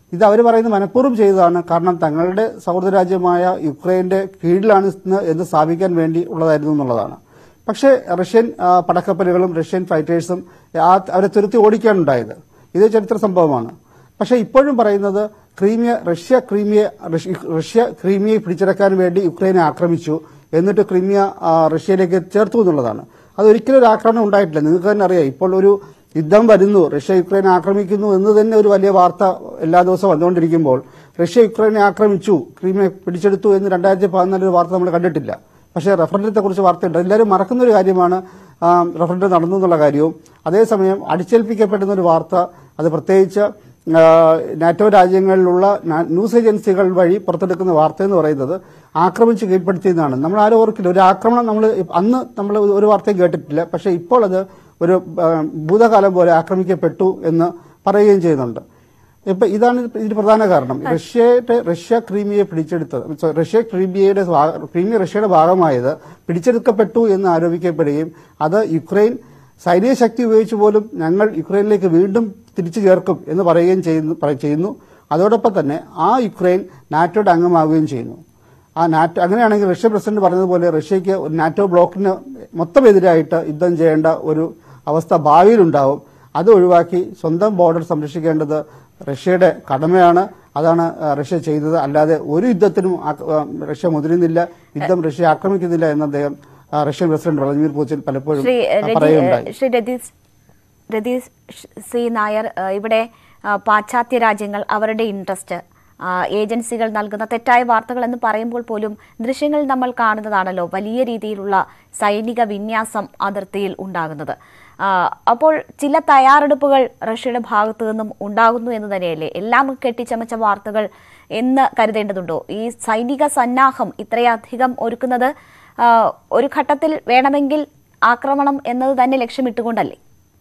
ഇത് അവർ പറയുന്നത് മനഃപൂർവ്വം ചെയ്തതാണ് കാരണം തങ്ങളുടെ സൗഹൃദ രാജ്യമായ യുക്രൈന്റെ കീഴിലാണ് ഇന്ന് എന്ന് സ്ഥാപിക്കാൻ വേണ്ടി ഉള്ളതായിരുന്നു എന്നുള്ളതാണ് പക്ഷേ റഷ്യൻ ആ, പടക്കപ്പലുകളും റഷ്യൻ ഫൈറ്റേഴ്സും ആ അവരെ തുരുത്തി ഓടിക്കാനുണ്ടായത് ഇത് ചരിത്ര സംഭവമാണ് പക്ഷേ ഇപ്പോഴും പറയുന്നത് Crimea Russia Crimea Russia- Russia ക്രീമിയയെ പിടിച്ചെടുക്കാൻ വേണ്ടി യുക്രൈനെ ആക്രമിച്ചു എന്നിട്ട് ക്രീമിയ ആ, റഷ്യയിലേക്ക് ചേർത്തു എന്നുള്ളതാണ് അതൊരിക്കലും ഒരു ആക്രമണം ഉണ്ടായിട്ടില്ല നിങ്ങൾക്ക് തന്നെ അറിയാം ഇപ്പോൾ ഒരു യുദ്ധം വരുന്നു റഷ്യ യുക്രൈനെ ആക്രമിക്കുന്നു എന്ന് തന്നെ ഒരു വലിയ വാർത്ത എല്ലാ ദിവസവും വന്നുകൊണ്ടിരിക്കുമ്പോൾ റഷ്യ യുക്രൈനെ ആക്രമിച്ചു ക്രീമിയ പിടിച്ചെടുത്തു എന്ന് രണ്ടായിരത്തി പതിനാലിൽ വാർത്ത നമ്മൾ കണ്ടിട്ടില്ല പക്ഷേ റഫറൻഡത്തെ കുറിച്ച് വാർത്തയുണ്ട് എല്ലാവരും മറക്കുന്ന ഒരു കാര്യമാണ് ആ, റഫറൻഡം നടന്നു എന്നുള്ള കാര്യവും അതേസമയം അടിച്ചേൽപ്പിക്കപ്പെടുന്ന ഒരു വാർത്ത അത് പ്രത്യേകിച്ച് ആ, നാറ്റോ രാജ്യങ്ങളിലുള്ള ന- ന്യൂസ് ഏജൻസികൾ വഴി പുറത്തെടുക്കുന്ന വാർത്ത എന്ന് പറയുന്നത് ആക്രമിച്ച് കീഴ്പ്പെടുത്തിയതാണ് നമ്മൾ ആരും ഓർക്കില്ല ഒരു ആക്രമണം നമ്മൾ അന്ന് നമ്മൾ ഒരു വാർത്തയും കേട്ടിട്ടില്ല പക്ഷേ ഇപ്പോൾ അത് ഒരു ആ, ഭൂതകാലം പോലെ ആക്രമിക്കപ്പെട്ടു എന്ന് പറയുകയും ചെയ്യുന്നുണ്ട് ഇപ്പൊ ഇതാണ് ഇതിന് പ്രധാന കാരണം റഷ്യയുടെ റഷ്യ ക്രീമിയെ പിടിച്ചെടുത്തത് സോ- റഷ്യ ക്രീമിയയുടെ ഭാഗ- ക്രീമിയ റഷ്യയുടെ ഭാഗമായത് പിടിച്ചെടുക്കപ്പെട്ടു എന്ന് ആരോപിക്കപ്പെടുകയും അത് യുക്രൈൻ സൈനിക ശക്തി ഉപയോഗിച്ച് പോലും ഞങ്ങൾ യുക്രൈനിലേക്ക് വീണ്ടും തിരിച്ചു ചേർക്കും എന്ന് പറയുകയും ചെയ്യുന്നു പറ- ചെയ്യുന്നു അതോടൊപ്പം തന്നെ ആ യുക്രൈൻ നാറ്റോയുടെ അംഗമാവുകയും ചെയ്യുന്നു ആ നാറ്റോ അങ്ങനെയാണെങ്കിൽ റഷ്യ പ്രസിഡന്റ് പറഞ്ഞതുപോലെ റഷ്യക്ക് ഒരു നാറ്റോ ബ്ലോക്കിന് മൊത്തം എതിരായിട്ട് യുദ്ധം ചെയ്യേണ്ട ഒരു അവസ്ഥ ഭാവിയിലുണ്ടാവും അത് ഒഴിവാക്കി സ്വന്തം ബോർഡർ സംരക്ഷിക്കേണ്ടത് റഷ്യയുടെ കടമയാണ് അതാണ് ആ, റഷ്യ ചെയ്തത് അല്ലാതെ ഒരു യുദ്ധത്തിനും ആ- ആ, റഷ്യ മുതിരുന്നില്ല യുദ്ധം റഷ്യ ആക്രമിക്കുന്നില്ല എന്ന് അദ്ദേഹം ആ, റഷ്യൻ പ്രസിഡന്റ് വ്ളാദിമിർ പുടിൻ പലപ്പോഴും ശ്രീ ആ, രതി- പറയുകയുണ്ടായി ശ്രീ രതീഷ് രതീഷ് സി നായർ ഏഹ്, ഇവിടെ ആ, പാശ്ചാത്യ രാജ്യങ്ങൾ അവരുടെ ഇൻട്രസ്റ്റ് ആ, ഏജൻസികൾ നൽകുന്ന തെറ്റായ വാർത്തകൾ എന്ന് പറയുമ്പോൾ പോലും ദൃശ്യങ്ങൾ നമ്മൾ കാണുന്നതാണല്ലോ വലിയ രീതിയിലുള്ള സൈനിക വിന്യാസം അതിർത്തിയിൽ ഉണ്ടാകുന്നത് ആ, അപ്പോൾ ചില തയ്യാറെടുപ്പുകൾ റഷ്യയുടെ ഭാഗത്തു നിന്നും ഉണ്ടാകുന്നു എന്ന് തന്നെയല്ലേ എല്ലാം കെട്ടിച്ചമച്ച വാർത്തകൾ എന്ന് കരുതേണ്ടതുണ്ടോ ഈ സൈനിക സന്നാഹം ഇത്രയധികം ഒരുക്കുന്നത് ആ, ഒരു ഘട്ടത്തിൽ വേണമെങ്കിൽ ആക്രമണം എന്നത് തന്നെ ലക്ഷ്യമിട്ടുകൊണ്ടല്ലേ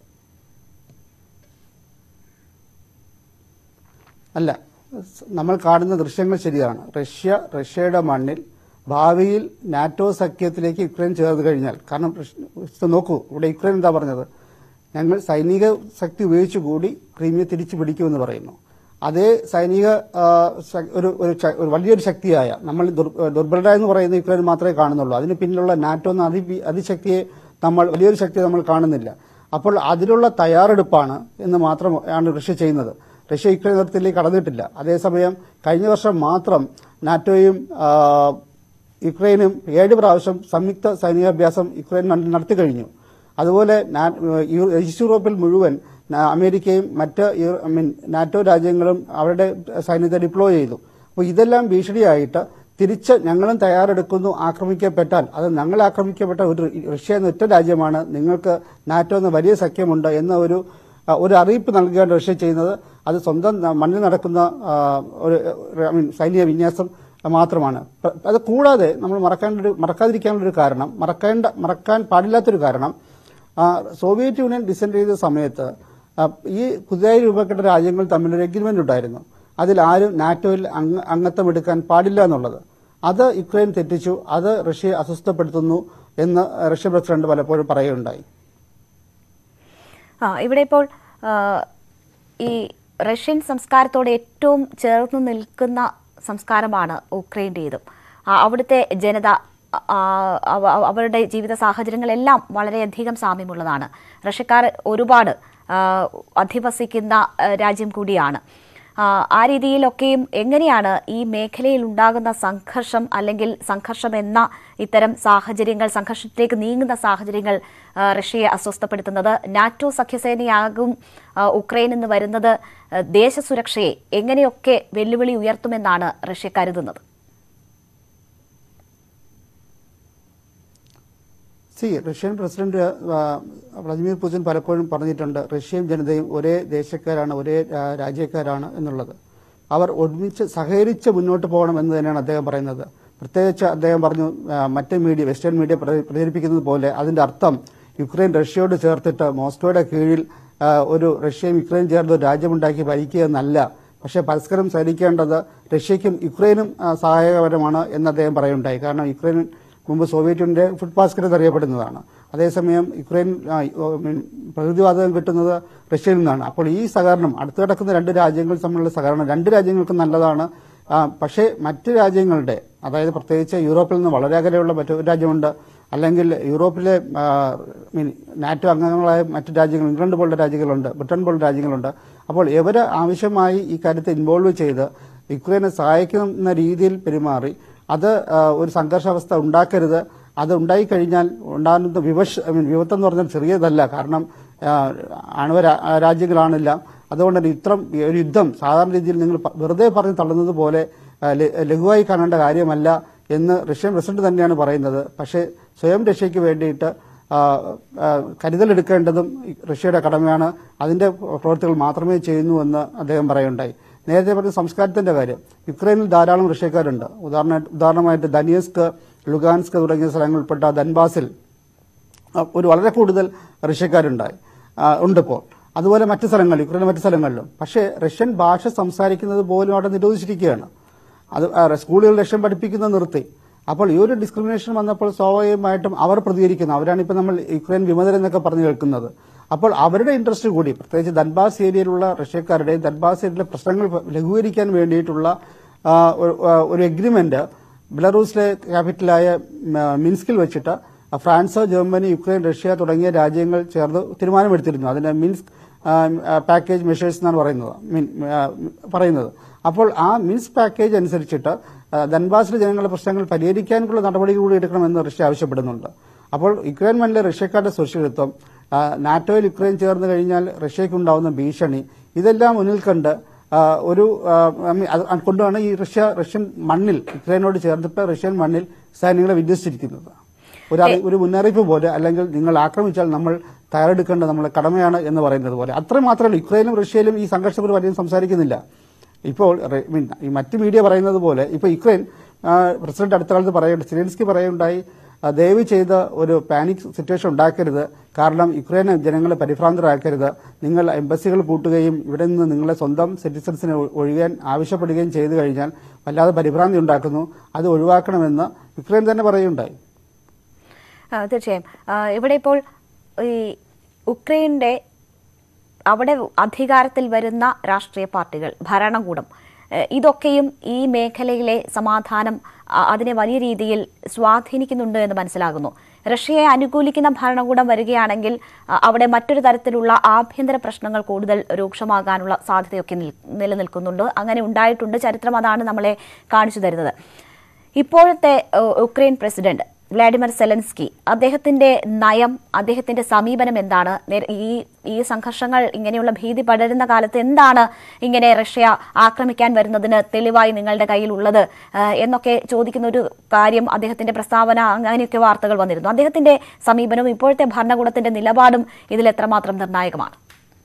അല്ല സ് നമ്മൾ കാണുന്ന ദൃശ്യങ്ങൾ ശരിയാണ് റഷ്യ റഷ്യയുടെ മണ്ണിൽ ഭാവിയിൽ നാറ്റോ സഖ്യത്തിലേക്ക് യുക്രൈൻ ചേർന്ന് കഴിഞ്ഞാൽ കാരണം റഷ്യ- നോക്കൂ ഇവിടെ യുക്രൈൻ എന്താ പറഞ്ഞത് ഞങ്ങൾ സൈനിക ശക്തി ഉപയോഗിച്ചുകൂടി ക്രീമിയെ തിരിച്ചു പിടിക്കുമെന്ന് പറയുന്നു അതേ സൈനിക ആ, ശ- ഒരു ഒരു ശ- ഒരു വലിയൊരു ശക്തിയായ നമ്മൾ ദുർ- ദുർബലരായ എന്ന് പറയുന്ന യുക്രൈൻ മാത്രമേ കാണുന്നുള്ളൂ അതിന് പിന്നിലുള്ള നാറ്റോ എന്ന അതി അതിശക്തിയെ നമ്മൾ വലിയൊരു ശക്തിയെ നമ്മൾ കാണുന്നില്ല അപ്പോൾ അതിനുള്ള തയ്യാറെടുപ്പാണ് എന്ന് മാത്രമാണ് റഷ്യ ചെയ്യുന്നത് റഷ്യ യുക്രൈൻ അതിർത്തിയിലേക്ക് കടന്നിട്ടില്ല അതേസമയം കഴിഞ്ഞ വർഷം മാത്രം നാറ്റോയും ആ, യുക്രൈനും ഏഴ് പ്രാവശ്യം സംയുക്ത സൈനികാഭ്യാസം യുക്രൈൻ നട- നടത്തി കഴിഞ്ഞു അതുപോലെ നാ- യു- ഈസ്റ്റ് യൂറോപ്പിൽ മുഴുവൻ നാ- അമേരിക്കയും മറ്റ് യു- ഐ മീൻ നാറ്റോ രാജ്യങ്ങളും അവരുടെ സൈന്യത്തെ ഡിപ്ലോയ് ചെയ്തു അപ്പോൾ ഇതെല്ലാം ഭീഷണിയായിട്ട് തിരിച്ച് ഞങ്ങളും തയ്യാറെടുക്കുന്നു ആക്രമിക്കപ്പെട്ടാൽ അത് ഞങ്ങൾ ആക്രമിക്കപ്പെട്ട ഒരു റഷ്യ എന്ന ഒറ്റ രാജ്യമാണ് നിങ്ങൾക്ക് നാറ്റോ എന്ന വലിയ സഖ്യമുണ്ട് എന്ന ഒരു ആ, ഒരു അറിയിപ്പ് നൽകുകയാണ് റഷ്യ ചെയ്യുന്നത് അത് സ്വന്തം ന- മണ്ണിൽ നടക്കുന്ന ആ, ഒരു ഐ മീൻ സൈനിക വിന്യാസം മാത്രമാണ് പ- അത് കൂടാതെ നമ്മൾ മറക്കേണ്ട ഒരു മറക്കാതിരിക്കാനുള്ള ഒരു കാരണം മറക്കേണ്ട മറക്കാൻ പാടില്ലാത്തൊരു കാരണം ആ, സോവിയറ്റ് യൂണിയൻ ഡിസെൻഡ് ചെയ്ത സമയത്ത് ആ, ഈ പുതിയതായി രൂപപ്പെട്ട രാജ്യങ്ങൾ തമ്മിലൊരു എഗ്രിമെന്റ് ഉണ്ടായിരുന്നു അതിൽ ആരും നാറ്റോയിൽ അംഗ- അംഗത്വം എടുക്കാൻ പാടില്ല എന്നുള്ളത് അത് യുക്രൈൻ തെറ്റിച്ചു അത് റഷ്യയെ അസ്വസ്ഥപ്പെടുത്തുന്നു എന്ന് റഷ്യ പ്രസിഡന്റ് പലപ്പോഴും പറയുകയുണ്ടായി ആ ഇവിടെ ഇപ്പോൾ ആ, ഈ റഷ്യൻ സംസ്കാരത്തോട് ഏറ്റവും ചേർന്ന് നിൽക്കുന്ന സംസ്കാരമാണ് ഉക്രൈൻ്റേതും ആ, അവിടുത്തെ ജനത ആ, അവ- അവ- അവരുടെ ജീവിത സാഹചര്യങ്ങളെല്ലാം വളരെയധികം സാമ്യമുള്ളതാണ് റഷ്യക്കാർ ഒരുപാട് ആ, അധിവസിക്കുന്ന ആ, രാജ്യം കൂടിയാണ് ആ, ആ രീതിയിലൊക്കെയും എങ്ങനെയാണ് ഈ മേഖലയിൽ ഉണ്ടാകുന്ന സംഘർഷം അല്ലെങ്കിൽ സംഘർഷം എന്ന ഇത്തരം സാഹചര്യങ്ങൾ സംഘർഷത്തിലേക്ക് നീങ്ങുന്ന സാഹചര്യങ്ങൾ ആ, റഷ്യയെ അസ്വസ്ഥപ്പെടുത്തുന്നത് നാറ്റോ സഖ്യസേനയാകും ആ, ഉക്രൈൻ എന്ന് വരുന്നത് ആ, ദേശസുരക്ഷയെ എങ്ങനെയൊക്കെ വെല്ലുവിളി ഉയർത്തുമെന്നാണ് റഷ്യ കരുതുന്നത് സി റഷ്യൻ പ്രസിഡന്റ് ആ, വ്ളാദിമിർ പുടിൻ പലപ്പോഴും പറഞ്ഞിട്ടുണ്ട് റഷ്യയും ജനതയും ഒരേ ദേശക്കാരാണ് ഒരേ ആ, രാജ്യക്കാരാണ് എന്നുള്ളത് അവർ ഒരുമിച്ച് സഹകരിച്ച് മുന്നോട്ട് പോകണം എന്ന് തന്നെയാണ് അദ്ദേഹം പറയുന്നത് പ്രത്യേകിച്ച് അദ്ദേഹം പറഞ്ഞു ആ, മറ്റ് മീഡിയ വെസ്റ്റേൺ മീഡിയ പ്ര- പ്രചരിപ്പിക്കുന്നത് പോലെ അതിന്റെ അർത്ഥം യുക്രൈൻ റഷ്യയോട് ചേർത്തിട്ട് മോസ്കോയുടെ കീഴിൽ ആ, ഒരു റഷ്യയും യുക്രൈനും ചേർന്ന് ഒരു രാജ്യമുണ്ടാക്കി ഭരിക്കുക എന്നല്ല പക്ഷേ പരസ്പരം സഹകരിക്കേണ്ടത് റഷ്യയ്ക്കും യുക്രൈനും ആ, സഹായകരമാണ് എന്ന് അദ്ദേഹം പറയുണ്ടായി കാരണം യുക്രൈൻ മുമ്പ് സോവിയറ്റ് യൂണിയന്റെ ഫുഡ് ബാസ്കറ്റ് എന്നറിയപ്പെടുന്നതാണ് അതേസമയം യുക്രൈൻ ആ, ഓ, മീൻ, പ്രകൃതിവാതകം കിട്ടുന്നത് റഷ്യയിൽ നിന്നാണ് അപ്പോൾ ഈ സഹകരണം അടുത്ത് കിടക്കുന്ന രണ്ട് രാജ്യങ്ങൾ തമ്മിലുള്ള സഹകരണം രണ്ട് രാജ്യങ്ങൾക്കും നല്ലതാണ് ആ, പക്ഷേ മറ്റ് രാജ്യങ്ങളുടെ അതായത് പ്രത്യേകിച്ച് യൂറോപ്പിൽ നിന്ന് വളരെ അകലെയുള്ള മറ്റൊരു രാജ്യമുണ്ട് അല്ലെങ്കിൽ യൂറോപ്പിലെ ആ, മീൻ നാറ്റോ അംഗങ്ങളായ മറ്റു രാജ്യങ്ങൾ ഇംഗ്ലണ്ട് പോലുള്ള രാജ്യങ്ങളുണ്ട് ബ്രിട്ടൻ പോലുള്ള രാജ്യങ്ങളുണ്ട് അപ്പോൾ ഇവർ ആവശ്യമായി ഈ കാര്യത്തെ ഇൻവോൾവ് ചെയ്ത് യുക്രൈനെ സഹായിക്കുന്ന രീതിയിൽ പെരുമാറി അത് ആ, ഒരു സംഘർഷാവസ്ഥ ഉണ്ടാക്കരുത് അത് ഉണ്ടായിക്കഴിഞ്ഞാൽ ഉണ്ടാകുന്ന വിവശ ഐ മീൻ വിപത്ത് എന്ന് പറഞ്ഞാൽ ചെറിയതല്ല കാരണം ആ, ആണവ രാ- രാജ്യങ്ങളാണെല്ലാം അതുകൊണ്ട് തന്നെ ഇത്രം ഒരു യുദ്ധം സാധാരണ രീതിയിൽ നിങ്ങൾ പ- വെറുതെ പറഞ്ഞ് തള്ളുന്നത് പോലെ ആ, ല- ലഘുവായി കാണേണ്ട കാര്യമല്ല എന്ന് റഷ്യൻ പ്രസിഡന്റ് തന്നെയാണ് പറയുന്നത് പക്ഷേ സ്വയം രക്ഷയ്ക്ക് വേണ്ടിയിട്ട് ആ, ആ, കരുതലെടുക്കേണ്ടതും റഷ്യയുടെ കടമയാണ് അതിന്റെ പ്രവൃത്തികൾ മാത്രമേ ചെയ്യുന്നുവെന്ന് അദ്ദേഹം പറയുണ്ടായി നേരത്തെ പറഞ്ഞ സംസ്കാരത്തിന്റെ കാര്യം യുക്രൈനിൽ ധാരാളം റഷ്യക്കാരുണ്ട് ഉദാഹരണ ഉദാഹരണമായിട്ട് ദനിയസ്ക് ലുഗാൻസ്ക് തുടങ്ങിയ സ്ഥലങ്ങൾ ഉൾപ്പെട്ട ധൻബാസിൽ ആ, ഒരു വളരെ കൂടുതൽ റഷ്യക്കാരുണ്ടായി ആ, ഉണ്ടിപ്പോൾ അതുപോലെ മറ്റ് സ്ഥലങ്ങളിൽ യുക്രൈനിലെ മറ്റ് സ്ഥലങ്ങളിലും പക്ഷേ റഷ്യൻ ഭാഷ സംസാരിക്കുന്നത് പോലും അവിടെ നിരോധിച്ചിരിക്കുകയാണ് അത് ആ, സ്കൂളുകൾ റഷ്യൻ പഠിപ്പിക്കുന്നത് നിർത്തി അപ്പോൾ ഈ ഒരു ഡിസ്ക്രിമിനേഷൻ വന്നപ്പോൾ സ്വാഭാവികമായിട്ടും അവർ പ്രതികരിക്കുന്നു അവരാണ് ഇപ്പം നമ്മൾ യുക്രൈൻ വിമതരെന്നൊക്കെ പറഞ്ഞു കേൾക്കുന്നത് അപ്പോൾ അവരുടെ ഇൻട്രസ്റ്റ് കൂടി പ്രത്യേകിച്ച് ധൻബാസ് ഏരിയയിലുള്ള റഷ്യക്കാരുടെയും ധൻബാസ് ഏരിയയിലെ പ്രശ്നങ്ങൾ ലഘൂകരിക്കാൻ വേണ്ടിയിട്ടുള്ള ആ, ഒരു- ആ, ഒരു എഗ്രിമെന്റ് ബെലറൂസിലെ ക്യാപിറ്റലായ ഉം, മിൻസ്കിൽ വെച്ചിട്ട് ഫ്രാൻസ് ജർമ്മനി യുക്രൈൻ റഷ്യ തുടങ്ങിയ രാജ്യങ്ങൾ ചേർന്ന് തീരുമാനമെടുത്തിരുന്നു അതിന്റെ മിൻസ്ക് ആ, ആ, പാക്കേജ് മെഷേഴ്സ് എന്നാണ് പറയുന്നത് മീൻ ആ, പറയുന്നത് അപ്പോൾ ആ മിൻസ് പാക്കേജ് അനുസരിച്ചിട്ട് ആ, ധൻബാസിലെ ജനങ്ങളുടെ പ്രശ്നങ്ങൾ പരിഹരിക്കാനുള്ള നടപടികൾ കൂടി എടുക്കണമെന്ന് റഷ്യ ആവശ്യപ്പെടുന്നുണ്ട് അപ്പോൾ യുക്രൈൻ മണ്ണിലെ റഷ്യക്കാരുടെ സുരക്ഷിതത്വം ആ, നാറ്റോയിൽ യുക്രൈൻ ചേർന്ന് കഴിഞ്ഞാൽ റഷ്യക്കുണ്ടാവുന്ന ഭീഷണി ഇതെല്ലാം മുന്നിൽ കണ്ട് ആ, ഒരു ആ, I mean, അത് കൊണ്ടാണ് ഈ റഷ്യ റഷ്യൻ മണ്ണിൽ യുക്രൈനോട് ചേർന്നിട്ട് റഷ്യൻ മണ്ണിൽ സൈന്യങ്ങളെ വിന്യസിച്ചിരിക്കുന്നത് ഒരു അറി- ഒരു മുന്നറിയിപ്പ് പോലെ അല്ലെങ്കിൽ നിങ്ങൾ ആക്രമിച്ചാൽ നമ്മൾ തയ്യാറെടുക്കേണ്ടത് നമ്മളെ കടമയാണ് എന്ന് പറയുന്നത് പോലെ അത്ര മാത്രമല്ല യുക്രൈനും റഷ്യയിലും ഈ സംഘർഷത്തിൽ അധികം സംസാരിക്കുന്നില്ല ഇപ്പോൾ റെ- I mean, ഈ മറ്റ് മീഡിയ പറയുന്നത് പോലെ ഇപ്പോൾ യുക്രൈൻ ആ, പ്രസിഡന്റ് അടുത്ത കാലത്ത് പറയുന്നുണ്ട് സിലിൻസ്കി പറയുണ്ടായി ആ, ദയവ് ചെയ്ത് ഒരു പാനിക് സിറ്റുവേഷൻ ഉണ്ടാക്കരുത് കാരണം യുക്രൈനെ ജനങ്ങളെ പരിഭ്രാന്തരാക്കരുത് നിങ്ങൾ എംബസികൾ പൂട്ടുകയും ഇവിടെ നിന്ന് നിങ്ങളെ സ്വന്തം സിറ്റിസൺസിനെ ഒ- ഒഴിയാൻ ആവശ്യപ്പെടുകയും ചെയ്തു കഴിഞ്ഞാൽ വല്ലാതെ പരിഭ്രാന്തി ഉണ്ടാക്കുന്നു അത് ഒഴിവാക്കണമെന്ന് യുക്രൈൻ തന്നെ പറയുണ്ടായി ആ, തീർച്ചയായും ആ, ഇവിടെ ഇപ്പോൾ ഈ ഉക്രൈന്റെ അവിടെ അധികാരത്തിൽ വരുന്ന രാഷ്ട്രീയ പാർട്ടികൾ ഭരണകൂടം ഏ, ഇതൊക്കെയും ഈ മേഖലയിലെ സമാധാനം ആ, അതിനെ വലിയ രീതിയിൽ സ്വാധീനിക്കുന്നുണ്ട് എന്ന് മനസ്സിലാകുന്നു റഷ്യയെ അനുകൂലിക്കുന്ന ഭരണകൂടം വരികയാണെങ്കിൽ ആ, അവിടെ മറ്റൊരു തരത്തിലുള്ള ആഭ്യന്തര പ്രശ്നങ്ങൾ കൂടുതൽ രൂക്ഷമാകാനുള്ള സാധ്യതയൊക്കെ നിൽ- നിലനിൽക്കുന്നുണ്ട് അങ്ങനെ ഉണ്ടായിട്ടുണ്ട് ചരിത്രം അതാണ് നമ്മളെ കാണിച്ചു തരുന്നത് ഇപ്പോഴത്തെ ഏഹ്, ഉക്രൈൻ പ്രസിഡന്റ് വ്ളാഡിമിർ സെലൻസ്കി അദ്ദേഹത്തിന്റെ നയം അദ്ദേഹത്തിന്റെ സമീപനം എന്താണ് നേര- ഈ ഈ സംഘർഷങ്ങൾ ഇങ്ങനെയുള്ള ഭീതി പടരുന്ന കാലത്ത് എന്താണ് ഇങ്ങനെ റഷ്യ ആക്രമിക്കാൻ വരുന്നതിന് തെളിവായി നിങ്ങളുടെ കയ്യിൽ ഉള്ളത് ഏഹ്, എന്നൊക്കെ ചോദിക്കുന്ന ഒരു കാര്യം അദ്ദേഹത്തിന്റെ പ്രസ്താവന അങ്ങനെയൊക്കെ വാർത്തകൾ വന്നിരുന്നു അദ്ദേഹത്തിന്റെ സമീപനവും ഇപ്പോഴത്തെ ഭരണകൂടത്തിന്റെ നിലപാടും ഇതിൽ എത്രമാത്രം നിർണായകമാണ്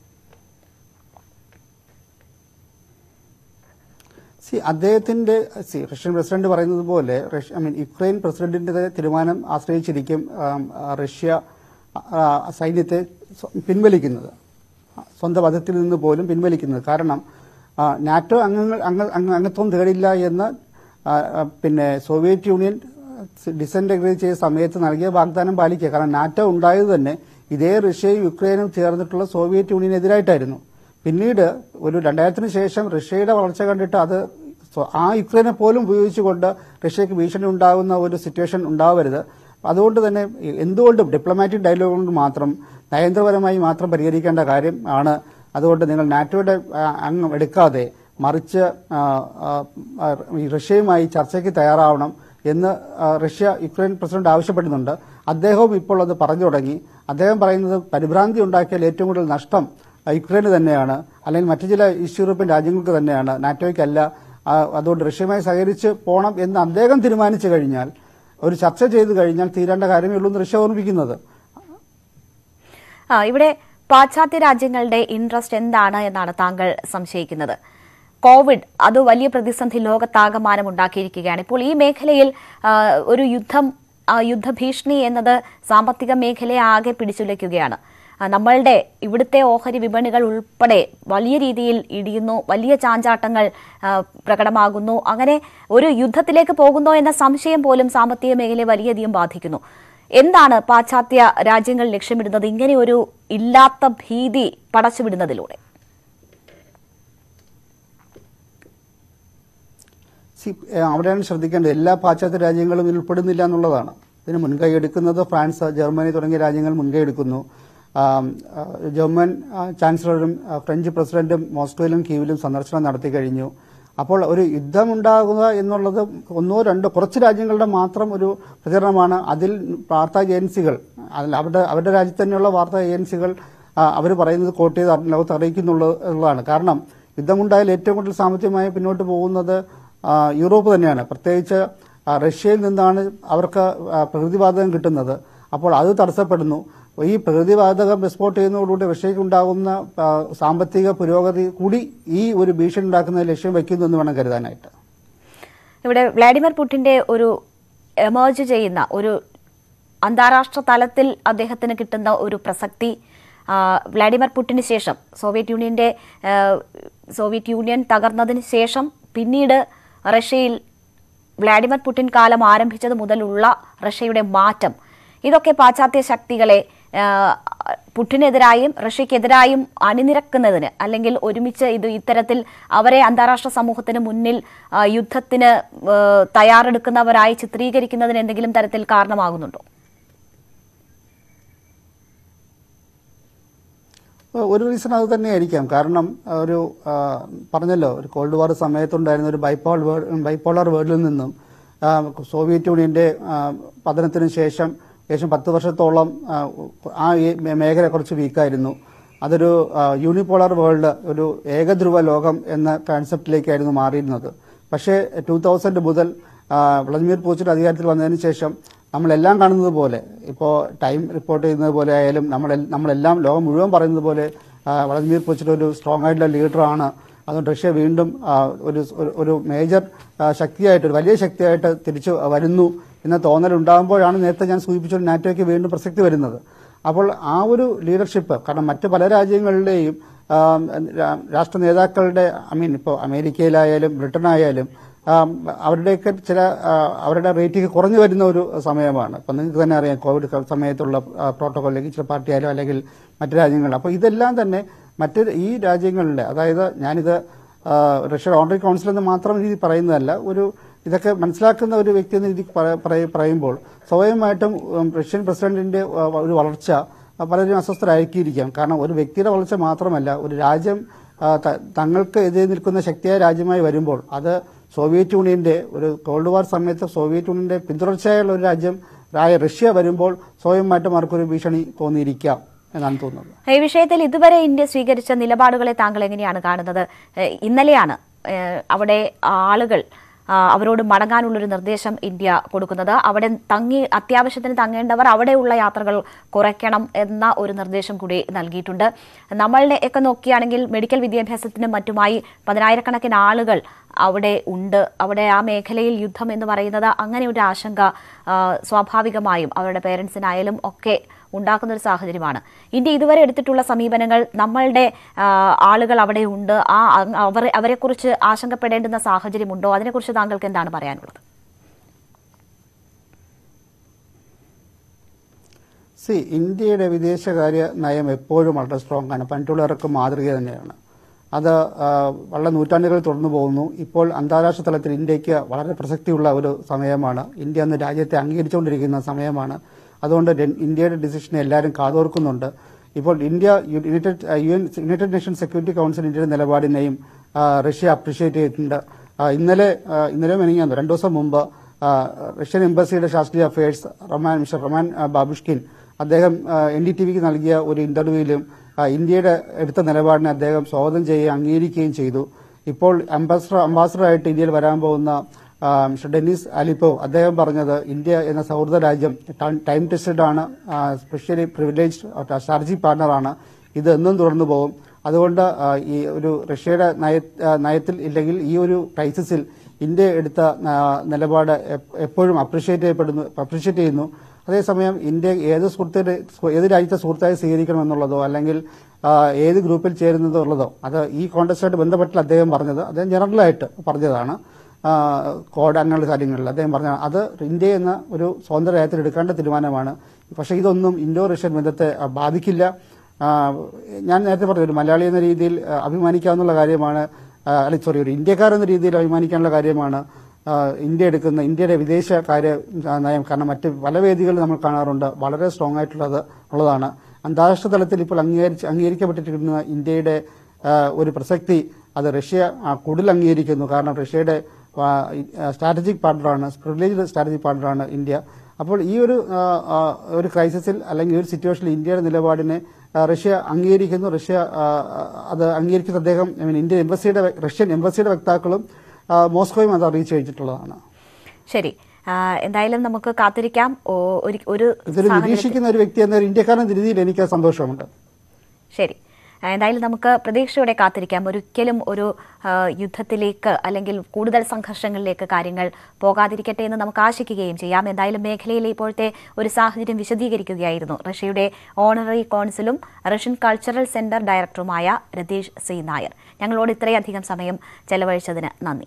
സി അദ്ദേഹത്തിന്റെ സി റഷ്യൻ പ്രസിഡന്റ് പറയുന്നത് പോലെ റഷ്യ ഐ മീൻ യുക്രൈൻ പ്രസിഡന്റിന്റെ തീരുമാനം ആശ്രയിച്ചിരിക്കും ആം, ആ, റഷ്യ ആ, സൈന്യത്തെ സ്വ- പിൻവലിക്കുന്നത് സ്വന്തം പദത്തിൽ നിന്ന് പോലും പിൻവലിക്കുന്നത് കാരണം ആ, നാറ്റോ അംഗങ്ങൾ അംഗ അംഗ- അംഗത്വം തേടില്ല എന്ന് ആ, ആ, പിന്നെ സോവിയറ്റ് യൂണിയൻ ഡിസൻറ്റഗ്രേറ്റ് ചെയ്ത സമയത്ത് നൽകിയ വാഗ്ദാനം പാലിക്കുക കാരണം നാറ്റോ ഉണ്ടായത് തന്നെ ഇതേ റഷ്യയും യുക്രൈനും ചേർന്നിട്ടുള്ള സോവിയറ്റ് യൂണിയനെതിരായിട്ടായിരുന്നു പിന്നീട് ഒരു രണ്ടായിരത്തിന് ശേഷം റഷ്യയുടെ വളർച്ച കണ്ടിട്ട് അത് സ്വ- ആ യുക്രൈനെ പോലും ഉപയോഗിച്ചുകൊണ്ട് റഷ്യക്ക് ഭീഷണി ഉണ്ടാകുന്ന ഒരു സിറ്റുവേഷൻ ഉണ്ടാവരുത് അതുകൊണ്ട് തന്നെ എന്തുകൊണ്ടും ഡിപ്ലോമാറ്റിക് ഡയലോഗ് കൊണ്ട് മാത്രം നയതന്ത്രപരമായി മാത്രം പരിഹരിക്കേണ്ട കാര്യം ആണ് അതുകൊണ്ട് നിങ്ങൾ നാറ്റോയുടെ ആ, അംഗം എടുക്കാതെ മറിച്ച് ആ, ആ, ആ, ഈ റഷ്യയുമായി ചർച്ചയ്ക്ക് തയ്യാറാവണം എന്ന് ആ, റഷ്യ യുക്രൈൻ പ്രസിഡന്റ് ആവശ്യപ്പെടുന്നുണ്ട് അദ്ദേഹവും ഇപ്പോൾ അത് പറഞ്ഞു തുടങ്ങി അദ്ദേഹം പറയുന്നത് പരിഭ്രാന്തി ഉണ്ടാക്കിയാൽ ഏറ്റവും കൂടുതൽ നഷ്ടം ആ, യുക്രൈന് തന്നെയാണ് അല്ലെങ്കിൽ മറ്റു ചില ഈസ്റ്റ് യൂറോപ്യൻ രാജ്യങ്ങൾക്ക് തന്നെയാണ് നാറ്റോയ്ക്കല്ല ആ, അതുകൊണ്ട് റഷ്യയുമായി സഹകരിച്ച് പോകണം എന്ന് അദ്ദേഹം തീരുമാനിച്ചു കഴിഞ്ഞാൽ ഒരു ചർച്ച ചെയ്തു കഴിഞ്ഞാൽ തീരേണ്ട കാര്യമേ ഉള്ളൂ എന്ന് റഷ്യ ഓർമ്മിക്കുന്നത് ആ ഇവിടെ പാശ്ചാത്യ രാജ്യങ്ങളുടെ ഇൻട്രസ്റ്റ് എന്താണ് എന്നാണ് താങ്കൾ സംശയിക്കുന്നത് കോവിഡ് അത് വലിയ പ്രതിസന്ധി ലോകത്താകമാനം ഉണ്ടാക്കിയിരിക്കുകയാണ് ഇപ്പോൾ ഈ മേഖലയിൽ ആ, ഒരു യുദ്ധം ആ, യുദ്ധഭീഷണി എന്നത് സാമ്പത്തിക മേഖലയെ ആകെ പിടിച്ചുലയ്ക്കുകയാണ് ആ, നമ്മളുടെ ഇവിടുത്തെ ഓഹരി വിപണികൾ ഉൾപ്പെടെ വലിയ രീതിയിൽ ഇടിയുന്നു വലിയ ചാഞ്ചാട്ടങ്ങൾ ആ, പ്രകടമാകുന്നു അങ്ങനെ ഒരു യുദ്ധത്തിലേക്ക് പോകുന്നോ എന്ന സംശയം പോലും സാമ്പത്തിക മേഖലയെ വലിയധികം ബാധിക്കുന്നു എന്താണ് പാശ്ചാത്യ രാജ്യങ്ങൾ ലക്ഷ്യമിടുന്നത് ഇങ്ങനെ ഒരു ഇല്ലാത്ത ഭീതി പടച്ചുവിടുന്നതിലൂടെ സി ഏഹ് അവിടെയാണ് ശ്രദ്ധിക്കേണ്ടത് എല്ലാ പാശ്ചാത്യ രാജ്യങ്ങളും ഇതിൽ ഉൾപ്പെടുന്നില്ല എന്നുള്ളതാണ് ഇതിന് മുൻകൈ എടുക്കുന്നത് ഫ്രാൻസ് ജർമ്മനി തുടങ്ങിയ രാജ്യങ്ങൾ മുൻകൈ എടുക്കുന്നു ആം, ആ, ജർമ്മൻ ആ, ചാൻസലറും ആ, ഫ്രഞ്ച് പ്രസിഡന്റും മോസ്കോയിലും കീവിലും സന്ദർശനം നടത്തി കഴിഞ്ഞു അപ്പോൾ ഒരു യുദ്ധമുണ്ടാകുക എന്നുള്ളത് ഒന്നോ രണ്ടോ കുറച്ച് രാജ്യങ്ങളുടെ മാത്രം ഒരു പ്രചരണമാണ് അതിൽ വാർത്താ ഏജൻസികൾ അതിൽ അവരുടെ അവരുടെ രാജ്യത്ത് തന്നെയുള്ള വാർത്താ ഏജൻസികൾ അവർ പറയുന്നത് കോട്ട് ചെയ്ത് അറി- ലോകത്ത് അറിയിക്കുന്നുള്ളതാണ് കാരണം യുദ്ധമുണ്ടായാൽ ഏറ്റവും കൂടുതൽ സാമ്പത്തികമായി പിന്നോട്ട് പോകുന്നത് ആ, യൂറോപ്പ് തന്നെയാണ് പ്രത്യേകിച്ച് ആ, റഷ്യയിൽ നിന്നാണ് അവർക്ക് ആ, പ്രകൃതിവാതകം കിട്ടുന്നത് അപ്പോൾ അത് തടസ്സപ്പെടുന്നു ഈ പ്രകൃതിവാതകം എക്സ്പോർട്ട് ചെയ്യുന്നതോടുകൂടി റഷ്യയ്ക്ക് ഉണ്ടാകുന്ന ആ, സാമ്പത്തിക പുരോഗതി കൂടി ഈ ഒരു ഭീഷണി ഉണ്ടാക്കുന്ന ലക്ഷ്യം വയ്ക്കുന്നു എന്ന് വേണം കരുതാനായിട്ട് ഇവിടെ വ്ളാഡിമിർ പുടിന്റെ ഒരു എമേർജ് ചെയ്യുന്ന ഒരു അന്താരാഷ്ട്ര തലത്തിൽ അദ്ദേഹത്തിന് കിട്ടുന്ന ഒരു പ്രസക്തി ആ, വ്ളാഡിമിർ പുടിന് ശേഷം സോവിയറ്റ് യൂണിയന്റെ ആ, സോവിയറ്റ് യൂണിയൻ തകർന്നതിന് ശേഷം പിന്നീട് റഷ്യയിൽ വ്ളാഡിമിർ പുടിൻ കാലം ആരംഭിച്ചത് മുതലുള്ള റഷ്യയുടെ മാറ്റം ഇതൊക്കെ പാശ്ചാത്യ ശക്തികളെ ആ, പുടിനെതിരായും റഷ്യക്കെതിരായും അണിനിരക്കുന്നതിന് അല്ലെങ്കിൽ ഒരുമിച്ച് ഇത് ഇത്തരത്തിൽ അവരെ അന്താരാഷ്ട്ര സമൂഹത്തിന് മുന്നിൽ ആ, യുദ്ധത്തിന് ആ, തയ്യാറെടുക്കുന്നവരായി ചിത്രീകരിക്കുന്നതിന് എന്തെങ്കിലും തരത്തിൽ കാരണമാകുന്നുണ്ടോ ഒരു റീസൺ അത് തന്നെയായിരിക്കാം കാരണം ആ, ഒരു ആ, പറഞ്ഞല്ലോ ഒരു കോൾഡ് വാർ സമയത്തുണ്ടായിരുന്ന ഒരു ബൈപോൾ ബൈപ്പോളർ വേൾഡിൽ നിന്നും ആ, സോവിയറ്റ് യൂണിയന്റെ ആ, പതനത്തിന് ശേഷം ഏകദേശം പത്ത് വർഷത്തോളം ആ, ആ ഈ മേഖല കുറച്ച് വീക്കായിരുന്നു അതൊരു ആ, യൂണിപോളർ വേൾഡ് ഒരു ഏകധ്രുവ ലോകം എന്ന കൺസെപ്റ്റിലേക്കായിരുന്നു മാറിയിരുന്നത് പക്ഷേ ടൂ തൗസൻഡ് മുതൽ ആ, വ്ളാദിമിർ പുടിൻ അധികാരത്തിൽ വന്നതിന് ശേഷം നമ്മളെല്ലാം കാണുന്നത് പോലെ ഇപ്പോൾ ടൈം റിപ്പോർട്ട് ചെയ്യുന്നത് പോലെ ആയാലും നമ്മൾ നമ്മളെല്ലാം ലോകം മുഴുവൻ പറയുന്നത് പോലെ ആ, വ്ളാദിമിർ പുടിൻ ഒരു സ്ട്രോങ് ആയിട്ടുള്ള ലീഡറാണ് അതുകൊണ്ട് റഷ്യ വീണ്ടും ആ, ഒരു ഒരു- ഒരു മേജർ ആ, ശക്തിയായിട്ട് ഒരു വലിയ ശക്തിയായിട്ട് തിരിച്ചു വരുന്നു എന്ന തോന്നൽ ഉണ്ടാകുമ്പോഴാണ് നേരത്തെ ഞാൻ സൂചിപ്പിച്ച ഒരു നാറ്റോയ്ക്ക് വീണ്ടും പ്രസക്തി വരുന്നത് അപ്പോൾ ആ ഒരു ലീഡർഷിപ്പ് കാരണം മറ്റ് പല രാജ്യങ്ങളുടെയും ആ, രാ- രാഷ്ട്ര നേതാക്കളുടെ ഐ മീൻ ഇപ്പോൾ അമേരിക്കയിലായാലും ബ്രിട്ടനായാലും ആ, അവരുടെയൊക്കെ ചില ആ, അവരുടെ റേറ്റിംഗ് കുറഞ്ഞു വരുന്ന ഒരു സമയമാണ് ഇപ്പം നിങ്ങൾക്ക് തന്നെ അറിയാം കോവിഡ് ക- സമയത്തുള്ള പ്രോട്ടോകോൾ ലംഘിച്ച പാർട്ടി ആയാലും അല്ലെങ്കിൽ മറ്റു രാജ്യങ്ങളിൽ അപ്പോൾ ഇതെല്ലാം തന്നെ മറ്റ് ഈ രാജ്യങ്ങളുടെ അതായത് ഞാനിത് ആ, റഷ്യയുടെ ഓണറി കൗൺസിൽ എന്ന് മാത്രം രീതി പറയുന്നതല്ല ഒരു ഇതൊക്കെ മനസ്സിലാക്കുന്ന ഒരു വ്യക്തി എന്ന രീതിക്ക് പറ- പറയ- പറയുമ്പോൾ സ്വാഭാവികമായിട്ടും ഉം, റഷ്യൻ പ്രസിഡന്റിന്റെ ആ, ഒരു വളർച്ച ആ, പലരും അസ്വസ്ഥരായിരിക്കും കാരണം ഒരു വ്യക്തിയുടെ വളർച്ച മാത്രമല്ല ഒരു രാജ്യം ആ, ത- തങ്ങൾക്ക് എതിരെ നിൽക്കുന്ന ശക്തിയായ രാജ്യമായി വരുമ്പോൾ അത് സോവിയറ്റ് യൂണിയന്റെ ഒരു കോൾഡ് വാർ സമയത്ത് സോവിയറ്റ് യൂണിയന്റെ പിന്തുടർച്ചയായുള്ള ഒരു രാജ്യം ആയ റഷ്യ വരുമ്പോൾ സ്വയമായിട്ടും അവർക്കൊരു ഭീഷണി തോന്നിയിരിക്കാം എന്നാണ് തോന്നുന്നത് ഈ വിഷയത്തിൽ ഇതുവരെ ഇന്ത്യ സ്വീകരിച്ച നിലപാടുകളെ താങ്കൾ എങ്ങനെയാണ് കാണുന്നത് ഏഹ് ഇന്നലെയാണ് ഏഹ് അവിടെ ആളുകൾ ആ, അവരോട് മടങ്ങാനുള്ളൊരു നിർദ്ദേശം ഇന്ത്യ കൊടുക്കുന്നത് അവിടെ തങ്ങി അത്യാവശ്യത്തിന് തങ്ങേണ്ടവർ അവിടെയുള്ള യാത്രകൾ കുറയ്ക്കണം എന്ന ഒരു നിർദ്ദേശം കൂടി നൽകിയിട്ടുണ്ട് നമ്മളുടെ ഒക്കെ നോക്കുകയാണെങ്കിൽ മെഡിക്കൽ വിദ്യാഭ്യാസത്തിനും മറ്റുമായി പതിനായിരക്കണക്കിന് ആളുകൾ അവിടെ ഉണ്ട് അവിടെ ആ മേഖലയിൽ യുദ്ധം എന്ന് പറയുന്നത് അങ്ങനെ ഒരു ആശങ്ക ആ, സ്വാഭാവികമായും അവരുടെ പേരൻസിനായാലും ഒക്കെ ഉണ്ടാക്കുന്ന ഒരു സാഹചര്യമാണ് ഇന്ത്യ ഇതുവരെ എടുത്തിട്ടുള്ള സമീപനങ്ങൾ നമ്മളുടെ ആ, ആളുകൾ അവിടെ ഉണ്ട് ആ അ- അവർ അവരെക്കുറിച്ച് ആശങ്കപ്പെടേണ്ടുന്ന സാഹചര്യമുണ്ടോ അതിനെക്കുറിച്ച് താങ്കൾക്ക് എന്താണ് പറയാനുള്ളത് സി ഇന്ത്യയുടെ വിദേശകാര്യ നയം എപ്പോഴും വളരെ സ്ട്രോങ് ആണ് പണ്ടുള്ളവർക്ക് മാതൃക തന്നെയാണ് അത് ആ, വളരെ നൂറ്റാണ്ടുകൾ തുടർന്നു പോകുന്നു ഇപ്പോൾ അന്താരാഷ്ട്ര തലത്തിൽ ഇന്ത്യക്ക് വളരെ പ്രസക്തിയുള്ള ഒരു സമയമാണ് ഇന്ത്യ എന്ന രാജ്യത്തെ അംഗീകരിച്ചുകൊണ്ടിരിക്കുന്ന സമയമാണ് അതുകൊണ്ട് ര- ഇന്ത്യയുടെ ഡിസിഷനെ എല്ലാവരും കാതോർക്കുന്നുണ്ട് ഇപ്പോൾ India united U N united nation security council ഇന്ത്യയുടെ നിലപാടിനെയും ആ, റഷ്യ അപ്രീഷിയേറ്റ് ചെയ്തിട്ടുണ്ട് ആ, ഇന്നലെ ആ, ഇന്നലെ മെനിങ്ങാന്ന് രണ്ടു ദിവസം മുമ്പ് ആ, റഷ്യൻ എംബസിയുടെ ശാസ്ത്രീയ അഫയേഴ്സ് റൊമാൻ മിസ്റ്റർ റൊമാൻ ആ, ബാബുഷ്കിൻ അദ്ദേഹം എൻ ഡി ടി വിക്ക് നൽകിയ ഒരു ഇന്റർവ്യൂവിലും ആ, ഇന്ത്യയുടെ എടുത്ത നിലപാടിനെ അദ്ദേഹം സ്വാഗതം ചെയ്യുകയും അംഗീകരിക്കുകയും ചെയ്തു ഇപ്പോൾ അംബാസഡർ അംബാസഡറായിട്ട് ഇന്ത്യയിൽ വരാൻ പോകുന്ന ആ, മിസ്റ്റർ ഡെന്നീസ് അലിപ്പോ അദ്ദേഹം പറഞ്ഞത് ഇന്ത്യ എന്ന സൗഹൃദ രാജ്യം ട- ടൈം ടെസ്റ്റഡ് ആണ് സ്പെഷ്യലി പ്രിവിലേജ്ഡ് സ്ട്രാറ്റജി പാർട്ണറാണ് ഇത് എന്നും തുടർന്നു പോകും അതുകൊണ്ട് ആ, ഈ ഒരു റഷ്യയുടെ നയ ആ, നയത്തിൽ ഇല്ലെങ്കിൽ ഈ ഒരു ക്രൈസിസിൽ ഇന്ത്യ എടുത്ത ആ, നിലപാട് എപ്പ- എപ്പോഴും അപ്രീഷിയേറ്റ് ചെയ്യപ്പെടുന്നു അപ്രീഷിയേറ്റ് ചെയ്യുന്നു അതേസമയം ഇന്ത്യ ഏത് സുഹൃത്തിൻ്റെ ഏത് രാജ്യത്തെ സുഹൃത്തായി സ്വീകരിക്കണം എന്നുള്ളതോ അല്ലെങ്കിൽ ആ, ഏത് ഗ്രൂപ്പിൽ ചേരുന്നതോ ഉള്ളതോ അത് ഈ കോൺടസ്റ്റായിട്ട് ബന്ധപ്പെട്ടില്ല അദ്ദേഹം പറഞ്ഞത് അദ്ദേഹം ജനറലായിട്ട് പറഞ്ഞതാണ് ആ, കോഡ് അങ്ങനെയുള്ള കാര്യങ്ങളിൽ അദ്ദേഹം പറഞ്ഞ അത് ഇന്ത്യ എന്ന ഒരു സ്വതന്ത്ര രാജ്യത്തിൽ എടുക്കേണ്ട തീരുമാനമാണ് പക്ഷേ ഇതൊന്നും ഇൻഡോ റഷ്യൻ ബന്ധത്തെ ആ, ബാധിക്കില്ല ആ, ഞാൻ നേരത്തെ പറഞ്ഞു ഒരു മലയാളി എന്ന രീതിയിൽ ആ, അഭിമാനിക്കാവുന്ന കാര്യമാണ് ആ, അല്ല സോറി ഒരു ഇന്ത്യക്കാർ എന്ന രീതിയിൽ അഭിമാനിക്കാനുള്ള കാര്യമാണ് ആ, ഇന്ത്യ എടുക്കുന്ന ഇന്ത്യയുടെ വിദേശ കാര്യ ആ, നയം കാരണം മറ്റ് പല വേദികളിൽ നമ്മൾ കാണാറുണ്ട് വളരെ സ്ട്രോങ് ആയിട്ടുള്ളത് ഉള്ളതാണ് അന്താരാഷ്ട്ര തലത്തിൽ ഇപ്പോൾ അംഗീകരിച്ച് അംഗീകരിക്കപ്പെട്ടിരിക്കുന്ന ഇന്ത്യയുടെ ആ, ഒരു പ്രസക്തി അത് റഷ്യ ആ, കൂടുതൽ അംഗീകരിക്കുന്നു കാരണം റഷ്യയുടെ സ്ട്രാറ്റജിക് പാർട്ണറാണ് പ്രിവിലേജ്ഡ് സ്ട്രാറ്റജിക് പാർട്ണറാണ് ഇന്ത്യ അപ്പോൾ ഈ ഒരു ആ, ആ, ഒരു ക്രൈസിസിൽ അല്ലെങ്കിൽ ഈ ഒരു സിറ്റുവേഷനിൽ ഇന്ത്യയുടെ നിലപാടിനെ ആ, റഷ്യ അംഗീകരിക്കുന്നു റഷ്യ ആ, അത് അംഗീകരിക്കുന്ന അദ്ദേഹം I mean, ഇന്ത്യൻ എംബസിയുടെ റഷ്യൻ എംബസിയുടെ വക്താക്കളും ആ, മോസ്കോയും അത് അറിയിച്ചു കഴിഞ്ഞിട്ടുള്ളതാണ് ശരി ആ, എന്തായാലും നമുക്ക് കാത്തിരിക്കാം ഓ, ഒരു- ഒരു ഇതൊരു സാഹചര്യത്തിൽ- നിരീക്ഷിക്കുന്ന ഒരു വ്യക്തി എന്ന ഒരു ഇന്ത്യക്കാരൻ എന്ന രീതിയിൽ എനിക്ക് സന്തോഷമുണ്ട് ശരി ആ, എന്തായാലും നമുക്ക് പ്രതീക്ഷയോടെ കാത്തിരിക്കാം ഒരിക്കലും ഒരു ആ, യുദ്ധത്തിലേക്ക് അല്ലെങ്കിൽ കൂടുതൽ സംഘർഷങ്ങളിലേക്ക് കാര്യങ്ങൾ പോകാതിരിക്കട്ടെ എന്ന് നമുക്ക് ആശിക്കുകയും ചെയ്യാം എന്തായാലും മേഖലയിലെ ഇപ്പോഴത്തെ ഒരു സാഹചര്യം വിശദീകരിക്കുകയായിരുന്നു റഷ്യയുടെ ഓണററി കോൺസുലും റഷ്യൻ കൾച്ചറൽ സെന്റർ ഡയറക്ടറുമായ രതീഷ് സി നായർ ഞങ്ങളോട് ഇത്രയധികം സമയം ചെലവഴിച്ചതിന് നന്ദി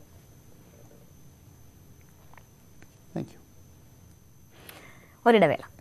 താങ്ക് യു ഒരിടവേള